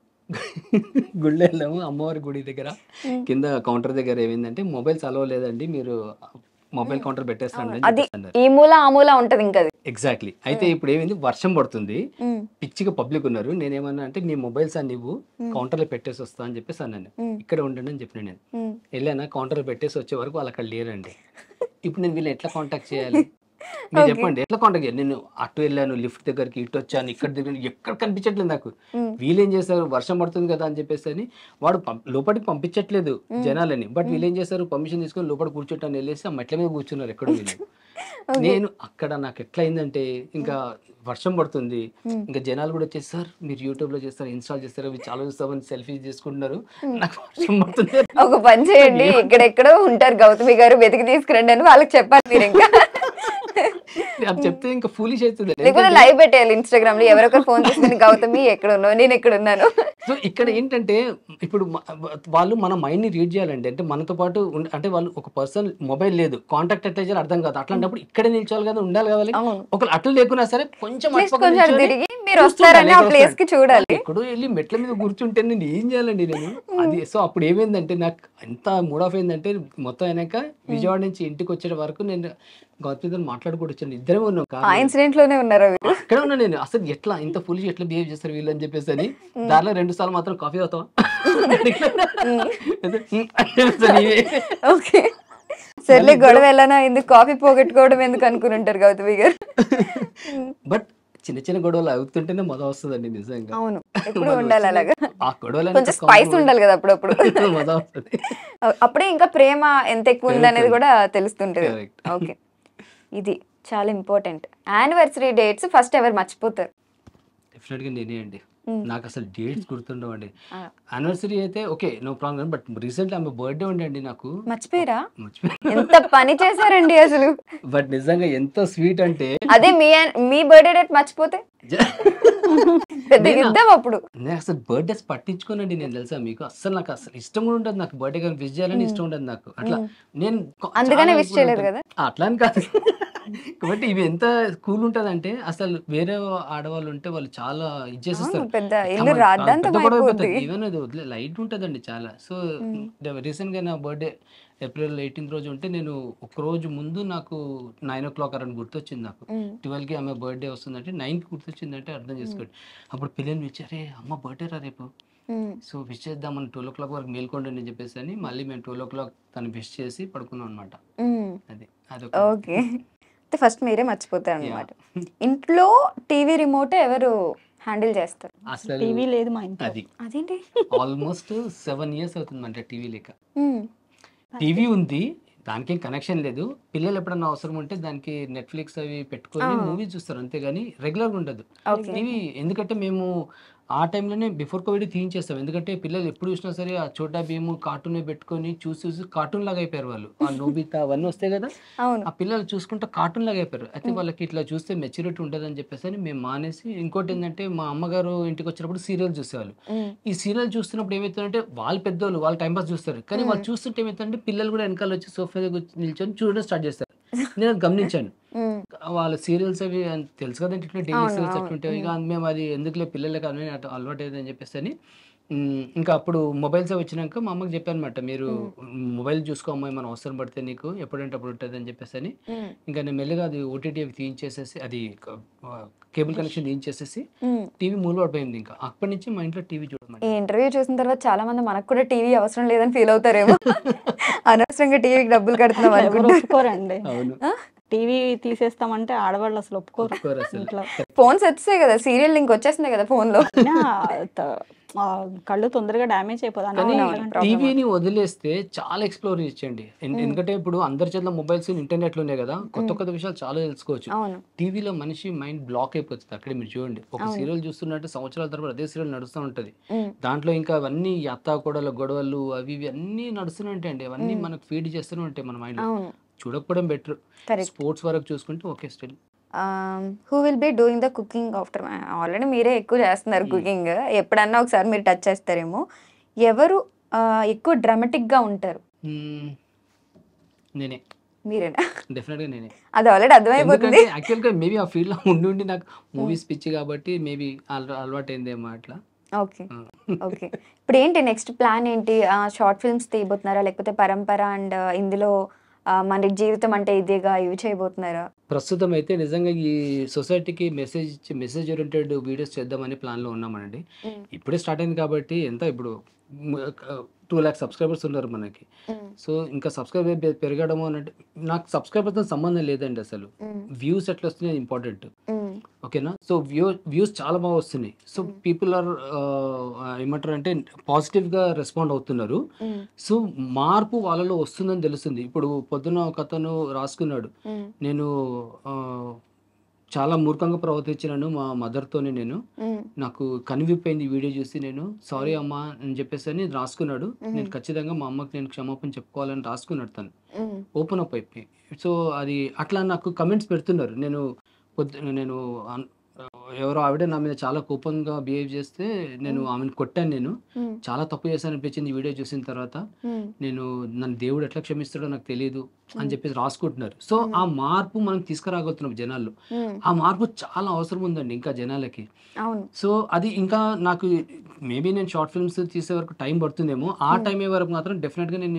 D: గుళ్ళో వెళ్ళాము అమ్మవారి గుడి దగ్గర కింద కౌంటర్ దగ్గర ఏమైందంటే మొబైల్స్ అలవ్ లేదండి మీరు మొబైల్ కౌంటర్ పెట్టేస్తారండి అని
A: అది
D: చెప్పేసి అన్నారు
A: ఈ మూల ఆ మూల ఉంటది ఇంకా అది
D: ఎగ్జాక్ట్లీ అయితే ఇప్పుడు ఏమైంది వర్షం పడుతుంది
A: ఉమ్,
D: పిచ్చిగా పబ్లిక్ ఉన్నారు నేనేమన్నా అంటే మీ మొబైల్స్ అన్ని నువ్వు కౌంటర్లో పెట్టేసి వస్తా అని చెప్పేసి అన్నాను ఇక్కడ ఉండండి అని చెప్పిన నేను
A: ఉమ్.
D: వెళ్ళానా కౌంటర్లో పెట్టేసి వచ్చే వరకు వాళ్ళు అక్కడ లేరండి ఇప్పుడు నేను వీళ్ళు ఎట్లా కాంటాక్ట్ చేయాలి మీరు చెప్పండి ఎట్లా కాంటాక్ట్ చేయాలి నేను అటు వెళ్ళాను లిఫ్ట్ దగ్గరికి ఇటు వచ్చాను ఇక్కడ దగ్గర ఎక్కడ కనిపించట్లేదు నాకు వీళ్ళు ఏం చేశారు వర్షం పడుతుంది కదా అని చెప్పేసి అని వాడు పం- లోపలికి పంపించట్లేదు జనాలని బట్ వీళ్ళు ఏం చేశారు పర్మిషన్ తీసుకొని లోపల కూర్చోటాన్ని వెళ్ళేసి ఆ మెట్ల మీద కూర్చున్నారు ఎక్కడ వీళ్ళు నేను అక్కడ నాకు ఎట్లా అయిందంటే ఇంకా వర్షం పడుతుంది ఇంకా జనాలు కూడా వచ్చేసి సార్ మీరు యూట్యూబ్ లో చేస్తారు ఇన్స్టాల్ చేస్తారు అవి చాలా చూస్తామని సెల్ఫీ చేసుకుంటున్నారు నాకు వర్షం పడుతుంది
A: ఒక పని చేయండి ఇక్కడెక్కడో ఉంటారు గౌతమి గారు వెతికి తీసుకురండి అని వాళ్ళకి చెప్పాలి మీరు ఇంకా
D: అది చెప్తే ఇంకా ఫూలిష్ అవుతుంది
A: లేకపోతే లైవ్ పెట్టేయాలి ఇన్స్టాగ్రామ్ లో ఎవరొకరు ఫోన్ చేసుకుని గౌతమి ఎక్కడ ఉన్నావు నేను ఎక్కడ ఉన్నాను
D: సో ఇక్కడ ఏంటంటే ఇప్పుడు మ- వాళ్ళు మన మైండ్ ని రీడ్ చేయాలండి అంటే మనతో పాటు ఉండ- అంటే వాళ్ళు ఒక పర్సన్ మొబైల్ లేదు కాంటాక్ట్ ఎట్లా చేయాలి అర్థం కాదు అట్లాంటప్పుడు ఇక్కడే నిల్చోవాలి కదా ఉండాలి కావాలి
A: అవును.
D: ఒకరు అట్లు లేకున్నా సరే కొంచెం అటు
A: Please
D: పక్క
A: కొంచెం అటు
D: నిల్చొని
A: తిరిగి మీరు
D: చూస్తుండాలి,
A: వస్తారని ఆ
D: ఎక్కడ
A: place కి
D: వస్తాడు.
A: చూడాలి.
D: ఎక్కడో వెళ్ళి మెట్ల మీద కూర్చుంటే నేను ఏం చేయాలండి నేను అది సో అప్పుడు ఏమైందంటే నాకు ఎంత మూడ్ ఆఫ్ అయిందంటే మొత్తం అయినాక విజయవాడ నుంచి ఇంటికి వచ్చే వరకు నేను గౌతమితో మాట్లాడుకుంటూ వచ్చాను ఇద్దరే ఉన్నాం
A: ఆ
D: కారులో.
A: ఇన్సిడెంట్ లోనే ఉన్నారా మీరు
D: అక్కడ ఉన్నా నేను అసలు ఎట్లా ఇంత ఫులిష్ ఎట్లా బిహేవ్ చేస్తారు వీళ్ళు అని చెప్పేసి అని దానిలో రెండు సార్లు మాత్రం కాఫీ అవుతావా
A: ఓకే సర్లే గొడవ వెళ్ళనా ఎందుకు కాఫీ పోగొట్టుకోవడం ఎందుకు అనుకుని ఉంటారు గౌతమి గారు
D: బట్ చిన్న చిన్న గొడవలు అవుతుంటేనే మజ వస్తుందండి నిజంగా
A: అవును ఎప్పుడు ఉండాలి అలాగా
D: ఆ గొడవలు
A: కొంచెం స్పైస్ ఉండాలి కదా అప్పుడప్పుడు
D: మజ వస్తుంది
A: అప్పుడే ఇంకా ప్రేమ ఎంత ఎక్కువ ఉంది అనేది కూడా తెలుస్తుంటది
D: Correct.
A: ఓకే ఇది చాలా ఇంపార్టెంట్ యానివర్సరీ డేట్స్ ఫస్ట్ ఎవరు మర్చిపోతారు
D: డెఫినెట్ గా నేనే అండి నాకు అసలు డేట్స్ గుర్తుండవండి
A: ఆ.
D: యానివర్సరీ అయితే okay no problem but recent ఆమె బర్త్డే ఉండే అండి నాకు
A: మర్చిపోయారా
D: మర్చిపోయా
A: ఎంత పని చేశారండి అసలు
D: బట్ నిజంగా ఎంత స్వీట్ అంటే
A: అదే మీ మీ బర్త్డే డేట్ మర్చిపోతే పెద్ద యుద్ధం అప్పుడు
D: నేను అసలు బర్త్డేస్ పట్టించుకోనండి నేను తెలుసా మీకు అసలు నాకు అసలు ఇష్టం కూడా ఉండదు నాకు బర్త్డే కానీ విష్ చేయాలని ఇష్టం ఉండదు నాకు అట్లా నేను కొ-
A: అందుకనే
D: చాలా
A: wish
D: ఎక్కువ
A: చేయలేదు
D: ఉంటాను. ఆ, అట్లా అని కాదు కాబట్టి ఇవి ఎంత కూల్ ఉంటది అంటే అసలు వేరే ఆడవాళ్ళు ఉంటే వాళ్ళు చాలా ఇచ్చేసేస్తారు
A: అవును, పెద్ద ఇల్లు రాద్దాంతం అయిపోద్ది.
D: ఈవెన్ అది వదిలే లైట్ ఉంటుందండి చాలా సో రీసెంట్ గా నా బర్త్డే ఏప్రిల్ ఎయిటీన్త్ రోజు ఉంటే నేను ఒక రోజు ముందు నాకు నైన్ ఓ క్లాక్ అని గుర్తొచ్చింది నాకు
A: మ్మ్.
D: ట్వెల్వ్ కి ఆమె బర్త్డే వస్తుందంటే నైన్ కి గుర్తొచ్చిందంటే అర్థం చేసుకోండి అప్పుడు పిల్లలు విచ్చారే అమ్మ బర్త్డే రా రేపు
A: ఉమ్,
D: సో విష్ చేద్దామని ట్వెల్వ్ ఓ క్లాక్ వరకు మేల్కోండి అని చెప్పేసి అని మళ్ళీ మేము ట్వెల్వ్ ఓ క్లాక్ తను విష్ చేసి పడుకున్నాం అనమాట
A: ఉమ్.
D: అది అది
A: ఓకే అయితే ఫస్ట్ మీరే మర్చిపోతారు అనమాట ఇంట్లో టీవీ రిమోట్ ఎవరు హ్యాండిల్ చేస్తారు
D: అసలు
E: టీవీ లేదు మా ఇంట్లో
D: అది
A: అదేంటి
D: ఆల్మోస్ట్ సెవెన్ ఇయర్స్ అవుతుంది అంటే టీవీ లేక
A: ఉమ్,
D: టీవీ ఉంది దానికి ఏం కనెక్షన్ లేదు పిల్లలు ఎప్పుడన్నా అవసరం ఉంటే దానికి నెట్ఫ్లిక్స్ అవి పెట్టుకొని మూవీస్ చూస్తారు అంతేగాని రెగ్యులర్గా ఉండదు
A: Okay.
D: టీవీ ఎందుకంటే మేము ఆ టైంలోనే బిఫోర్ కోవిడ్ తీయించేస్తాం ఎందుకంటే పిల్లలు ఎప్పుడు చూసినా సరే ఆ చోటా భీము కార్టూన్ పెట్టుకొని చూసి చూసి కార్టూన్ లాగా అయిపోయారు వాళ్ళు ఆ నోబితా అవన్నీ వస్తాయి కదా
A: అవును
D: ఆ పిల్లలు చూసుకుంటే కార్టూన్ లాగా అయిపోయారు అయితే వాళ్ళకి ఇట్లా చూస్తే మెచ్యూరిటీ ఉంటుందని చెప్పేసి అని మేము మానేసి ఇంకోటి ఏంటంటే మా అమ్మగారు ఇంటికి వచ్చినప్పుడు సీరియల్ చూసేవాళ్ళు
A: ఉమ్,
D: ఈ సీరియల్ చూస్తున్నప్పుడు ఏమవుతుందంటే వాళ్ళు పెద్దోళ్ళు వాళ్ళు టైం పాస్ చూస్తారు కానీ వాళ్ళు చూస్తుంటే ఏమవుతుందంటే పిల్లలు కూడా వెనకాల వచ్చి సోఫా దగ్గర కూర్చొని నిల్చొని చూడడం స్టార్ట్ చేస్తారు నేను అది గమనించాను
A: ఉమ్,
D: వాళ్ళ సీరియల్స్ అవి అంత తెలుసు కదా ఇట్లా డైలీ
A: అవును,
D: సీరియల్స్
A: అవును.
D: అట్లుంటాయి ఇక మేము అది ఎందుకులే పిల్లలకి అన్నీ అటు అలవాటు అయిందని చెప్పేసి అని మ్, ఇంకా అప్పుడు మొబైల్స్ వచ్చినాక మా అమ్మకి చెప్పాను అనమాట మీరు మొబైల్ చూసుకో అమ్మాయి మనం అవసరం పడితే నీకు ఎప్పుడంటే అప్పుడు ఉంటుంది అని చెప్పేసి అని
A: ఉమ్,
D: ఇంకా నేను మెల్లిగా అది ఓటీటీ అవి తీయించేసేసి అది కేబుల్ కనెక్షన్ తీయించేసేసి
A: ఉమ్.
D: టీవీ మూలు పడిపోయింది ఇంకా అప్పటి నుంచి మా ఇంట్లో టీవీ చూడమంట
A: ఈ ఇంటర్వ్యూ చూసిన తర్వాత చాలా మంది మనకు కూడా టీవీ అవసరం లేదని ఫీల్ అవుతారేమో అనవసరంగా టీవీకి డబ్బులు కడుతున్నాం
E: ఎవరు
A: అనుకుంటా
E: ఒప్పుకోరండి
D: అవును
E: టీవీ తీసేస్తామంటే ఆడవాళ్ళు అసలు ఒప్పుకోరు
D: ఒప్పుకోరు అసలు.
E: ఇంట్లో
A: ఫోన్స్ వచ్చాయి కదా సీరియల్ లింక్ వచ్చేసింది కదా ఫోన్ లో
E: అయినా త- ఆ కళ్ళు తొందరగా డ్యామేజ్ అయిపోతుంది
D: కానీ
A: అవునవును, problem.
D: టీవీని వదిలేస్తే చాలా ఎక్స్ప్లోర్ చేయండి ఎన్- ఎందుకంటే ఇప్పుడు అందరి చేతిలో మొబైల్స్ ఇంటర్నెట్లు ఉన్నాయి కదా కొత్త కొత్త విషయాలు చాలా తెలుసుకోవచ్చు
A: అవును
D: టీవీలో మనిషి మైండ్ బ్లాక్ అయిపోతుంది అక్కడే మీరు చూడండి ఒక సీరియల్ చూస్తున్నట్టు సంవత్సరాల తర్వాత అదే సీరియల్ నడుస్తూ ఉంటది
A: ఉమ్,
D: దాంట్లో ఇంకా అవన్నీ అత్తా కోడల గొడవలు అవి ఇవి అన్నీ నడుస్తూనే ఉంటాయండి అవన్నీ మనకు ఫీడ్ చేస్తూనే ఉంటాయి మన మైండ్
A: అవును
D: చూడకపోవడం బెటర్
A: కరెక్ట్
D: స్పోర్ట్స్ వరకు చూసుకుంటే okay still
A: who will be doing the cooking after already మీరే ఎక్కువ చేస్తున్నారు కుకింగ్ ఎప్పుడన్నా ఒకసారి మీరు టచ్ చేస్తారేమో ఎవరు ఆ, ఎక్కువ డ్రామాటిక్ గా ఉంటారు
D: నేనే
A: మీరేనా
D: డెఫినెట్ గా నేనే
A: అది ఆల్రెడీ అర్థమైపోతుంది
D: ఎందుకంటే యాక్చువల్ గా మేబీ ఆ ఫీల్డ్ లో ఉండి ఉండి నాకు మూవీస్ పిచ్చి కాబట్టి మేబీ అలవాటు అయిందేమో అట్లా
A: ఓకే ఓకే ఇప్పుడు ఏంటి నెక్స్ట్ ప్లాన్ ఏంటి షార్ట్ ఫిల్మ్స్ తీయబోతున్నారా లేకపోతే పరంపర అండ్ ఇందులో ఆ, మన జీవితం అంటే ఇదేగా ఇవి చేయబోతున్నారా
D: ప్రస్తుతం అయితే నిజంగా ఈ సొసైటీకి మెసేజ్ మెసేజ్ ఓరియంటెడ్ వీడియోస్ చేద్దామని ప్లాన్లో ఉన్నామండి
A: Mm.
D: ఇప్పుడే స్టార్ట్ అయింది కాబట్టి ఎంత ఇప్పుడు టూ ల్యాక్ సబ్స్క్రైబర్స్ ఉన్నారు మనకి సో ఇంకా సబ్స్క్రైబర్ పెరగడము అని అంటే నాకు సబ్స్క్రైబర్తో సంబంధం లేదండి అసలు వ్యూస్ ఎట్లా వస్తున్నాయి ఇంపార్టెంట్ ఓకేనా సో వ్యూ వ్యూస్ చాలా బాగా వస్తున్నాయి సో పీపుల్ ఆర్ ఏమంటారు అంటే పాజిటివ్గా రెస్పాండ్ అవుతున్నారు సో మార్పు వాళ్ళలో వస్తుందని తెలుస్తుంది ఇప్పుడు పొద్దున ఒక అతను రాసుకున్నాడు నేను ఆ, చాలా మూర్ఖంగా ప్రవర్తించినాను మా మదర్తోనే నేను నాకు కనివిపోయింది ఈ వీడియో చూసి నేను సారీ అమ్మా అని చెప్పేసి అని రాసుకున్నాడు నేను ఖచ్చితంగా మా అమ్మకి నేను క్షమాపణ చెప్పుకోవాలని రాసుకున్నాడు తను ఓపెన్ అప్ అయిపోయి సో అది అట్లా నాకు కమెంట్స్ పెడుతున్నారు నేను పొద్దు నేను అన్- ఎవరో ఆవిడ నా మీద చాలా కోపంగా బిహేవ్ చేస్తే నేను ఆమెను కొట్టాను నేను చాలా తప్పు చేశాను అనిపించింది ఈ వీడియో చూసిన తర్వాత నేను నన్ను దేవుడు ఎట్లా క్షమిస్తాడో నాకు తెలియదు అని చెప్పేసి రాసుకుంటున్నారు సో ఆ మార్పు మనం తీసుకురాగలుగుతున్నాం జనాల్లో ఆ మార్పు చాలా అవసరం ఉందండి ఇంకా జనాలకి
A: అవును
D: సో అది ఇంకా నాకు మేబీ నేను షార్ట్ ఫిల్మ్స్ తీసే వరకు టైం పడుతుందేమో ఆ టైం అయ్యే వరకు మాత్రం డెఫినెట్గా నేను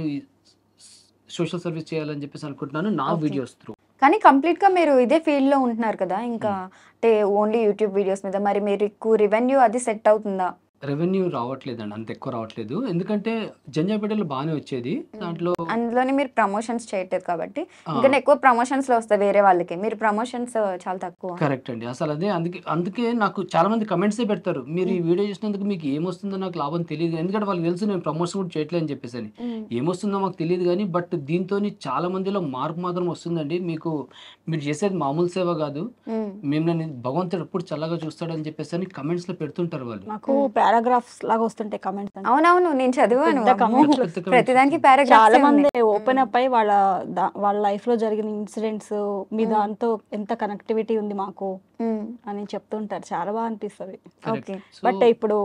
D: సోషల్ సర్వీస్ చేయాలని చెప్పేసి అనుకుంటున్నాను నా
A: Okay.
D: వీడియోస్ త్రూ
A: కానీ కంప్లీట్ గా మీరు ఇదే ఫీల్డ్ లో ఉంటున్నారు కదా ఇంకా అంటే ఓన్లీ యూట్యూబ్ వీడియోస్ మీద మరి మీరు ఎక్కువ రెవెన్యూ అది సెట్ అవుతుందా
D: రెవెన్యూ రావట్లేదండి అంత ఎక్కువ రావట్లేదు ఎందుకంటే జంజాపేటలో బాగానే వచ్చేది దాంట్లో
A: అందులోనే మీరు ప్రమోషన్స్ చేయట్లేదు కాబట్టి
D: ఆ.
A: ఇంకా ఎక్కువ ప్రమోషన్స్ లో వస్తాయి వేరే వాళ్ళకి మీరు ప్రమోషన్స్ చాలా తక్కువ
D: కరెక్ట్ అండి అసలు అదే అందుకే అందుకే నాకు చాలా మంది కమెంట్స్ పెడతారు మీరు ఈ వీడియో చేసినందుకు మీకు ఏమొస్తుందో నాకు లాభం తెలియదు ఎందుకంటే వాళ్ళకి తెలుసు నేను ప్రమోషన్ కూడా చేయట్లేదు అని చెప్పేసి అని
A: మ్మ్.
D: ఏమొస్తుందో మాకు తెలియదు కానీ బట్ దీంతో చాలా మందిలో మార్పు మాత్రం వస్తుందండి మీకు మీరు చేసేది మామూలు సేవ కాదు
A: మ్మ్.
D: మేము నన్ను భగవంతుడు ఎప్పుడు చల్లగా చూస్తాడని చెప్పేసి అని కమెంట్స్ లో పెడుతుంటారు వాళ్ళు
E: నాకు పారాగ్రాఫ్స్ లాగా వస్తుంటాయి కమెంట్స్
A: అవునవును నేను చదివాను
E: పెద్ద
A: అమ్మో.
E: comments.
D: పెద్ద comments.
A: ప్రతిదానికి
E: చాలా
A: పారాగ్రాఫ్
E: మంది ఓపెన్ అప్ అయి వాళ్ళ దా- వాళ్ళ లైఫ్ లో జరిగిన ఇన్సిడెంట్స్ మీ దాంతో ఎంత కనెక్టివిటీ ఉంది మాకు అని చెప్తుంటారు చాలా బాగా అనిపిస్తుంది
D: Correct.
A: ఓకే
D: So,
E: బట్ ఇప్పుడు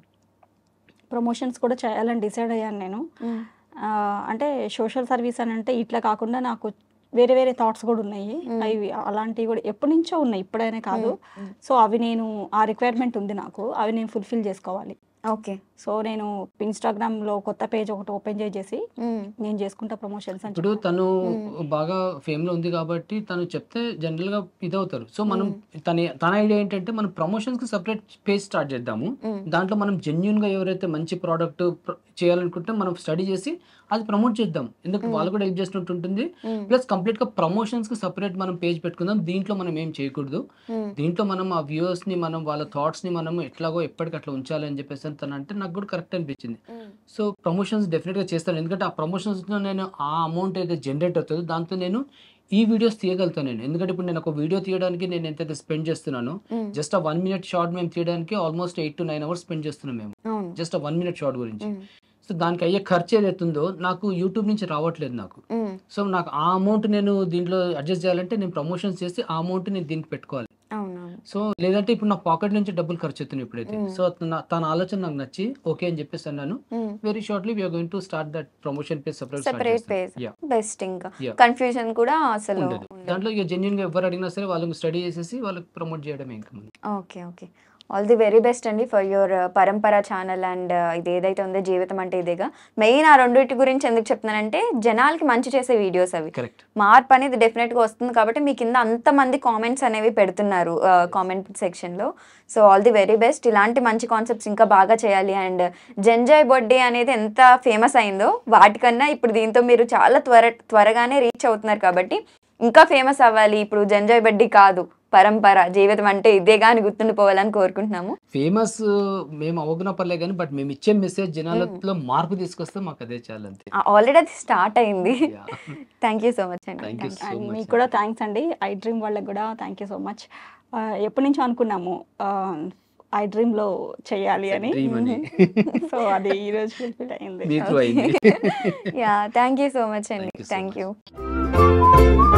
E: ప్రమోషన్స్ కూడా చేయాలని డిసైడ్ అయ్యాను నేను ఆ, అంటే సోషల్ సర్వీస్ అని అంటే ఇట్లా కాకుండా నాకు వేరే వేరే థాట్స్ కూడా ఉన్నాయి
A: Mm.
E: అవి అలాంటివి కూడా ఎప్పటి నుంచో ఉన్నాయి ఇప్పుడైనా కాదు
A: Mm.
E: సో అవి నేను ఆ రిక్వైర్మెంట్ ఉంది నాకు అవి నేను ఫుల్ఫిల్ చేసుకోవాలి
A: ఓకే
E: సో నేను ఇన్స్టాగ్రామ్ లో కొత్త పేజ్ ఒకటి ఓపెన్ చేసి నేను చేసుకుంటా ప్రమోషన్స్ అని
D: ఇప్పుడు
E: చెప్పి.
D: తను
A: మ్మ్.
D: బాగా ఫేమ్ లో ఉంది కాబట్టి తను చెప్తే జనరల్ గా ఇదవుతారు సో మనం తన తన ఐడియా ఏంటంటే మనం ప్రమోషన్స్ కి సపరేట్ పేజ్ స్టార్ట్ చేద్దాము
A: మ్మ్.
D: దాంట్లో మనం జెన్యున్ గా ఎవరైతే మంచి ప్రోడక్ట్ చేయాలనుకుంటే మనం స్టడీ చేసి అది ప్రమోట్ చేద్దాం ఎందుకంటే వాళ్ళు కూడా హెల్ప్ చేసినట్టు ఉంటుంది
A: మ్మ్.
D: ప్లస్ కంప్లీట్ గా ప్రమోషన్స్ కి సపరేట్ మనం పేజ్ పెట్టుకుందాం దీంట్లో మనం ఏం చేయకూడదు
A: మ్మ్.
D: దీంట్లో మనం ఆ వ్యూవర్స్ ని మనం వాళ్ళ థాట్స్ ని మనం ఎట్లాగో ఎప్పటికీ అట్లా ఉంచాలి అని చెప్పేసి తను అంటే నాకు కూడా కరెక్ట్ అనిపించింది
A: మ్మ్.
D: సో ప్రమోషన్స్ డెఫినెట్గా చేస్తాను ఎందుకంటే ఆ ప్రమోషన్స్లో నేను ఆ అమౌంట్ అయితే జనరేట్ అవుతుందో దాంతో నేను ఈ వీడియోస్ తీయగలుగుతాను నేను ఎందుకంటే ఇప్పుడు నేను ఒక వీడియో తీయడానికి నేను ఎంతైతే స్పెండ్ చేస్తున్నానో
A: మ్మ్.
D: జస్ట్ ఆ వన్ మినిట్ షార్ట్ మేము తీయడానికి almost eight to nine hours spend చేస్తున్నాం మేము
A: అవును
D: జస్ట్ ఆ వన్ మినిట్ షార్ట్ గురించి
A: మ్మ్.
D: సో దానికి అయ్యే ఖర్చు ఏదైతుందో నాకు యూట్యూబ్ నుంచి రావట్లేదు నాకు
A: మ్మ్.
D: సో నాకు ఆ అమౌంట్ నేను దీంట్లో అడ్జస్ట్ చేయాలంటే నేను ప్రమోషన్స్ చేసి ఆ అమౌంట్ నేను దీనికి పెట్టుకోవాలి
A: అవునవును
D: సో లేదంటే ఇప్పుడు నా పాకెట్ నుంచి డబ్బులు ఖర్చు అవుతున్నాయి ఇప్పుడైతే
A: Mm.
D: సో తన తన ఆలోచన నాకు నచ్చి ఓకే అని చెప్పేసి అన్నాను
A: మ్మ్.
D: Very shortly we're going to start that promotion page separate
A: separate page
D: yeah
A: best ఇంకా
D: Yeah.
A: కన్ఫ్యూజన్ కూడా అసలు
D: ఉండదు దాంట్లో ఇక జెన్యున్ గా ఎవరు అడిగినా సరే వాళ్ళకి స్టడీ చేసేసి వాళ్ళకి ప్రమోట్ చేయడమే ఇంకా మనం
A: okay okay all the very best అండి for your Parampara channel and ఇది ఏదైతే ఉందో జీవితం అంటే ఇదేగా మెయిన్ ఆ రెండింటి గురించి ఎందుకు చెప్తున్నానంటే జనాలకి మంచి చేసే వీడియోస్ అవి
D: కరెక్ట్
A: మార్పు అనేది డెఫినెట్గా వస్తుంది కాబట్టి మీ కింద అంతమంది కామెంట్స్ అనేవి పెడుతున్నారు కామెంట్ సెక్షన్లో so all the very best ఇలాంటి మంచి కాన్సెప్ట్స్ ఇంకా బాగా చేయాలి అండ్ జంజాయ్ బర్త్డే అనేది ఎంత ఫేమస్ అయిందో వాటికన్నా ఇప్పుడు దీంతో మీరు చాలా త్వర త్వరగానే రీచ్ అవుతున్నారు కాబట్టి ఇంకా ఫేమస్ అవ్వాలి ఇప్పుడు జంజాయ్ బడ్డీ కాదు పరంపర జీవితం అంటే ఇదేగా అని గుర్తుండిపోవాలని కోరుకుంటున్నాము
D: ఫేమస్ మేము అవ్వకున్న పర్లే కానీ బట్ మేము ఇచ్చే మెసేజ్ జనాలలో మార్పు తీసుకొస్తే మాకు అదే చాలు అంతే
A: ఆల్రెడీ అది స్టార్ట్ అయింది
D: Yeah.
A: Thank you so much అండి
D: thank you so
E: and
D: much
E: మీకు కూడా థ్యాంక్స్ అండి ఐ డ్రీమ్ వాళ్ళకి కూడా థ్యాంక్ యూ సో మచ్ ఎప్పటి నుంచో అనుకున్నాము ఐ డ్రీమ్లో చేయాలి అని
D: డ్రీమ్ అని
E: సో అది ఈ రోజు ఫుల్ఫిల్ అయింది
D: మీ త్రూ అయింది
A: yeah thank you so much అండి
D: Thank you so
A: thank
D: much.
A: You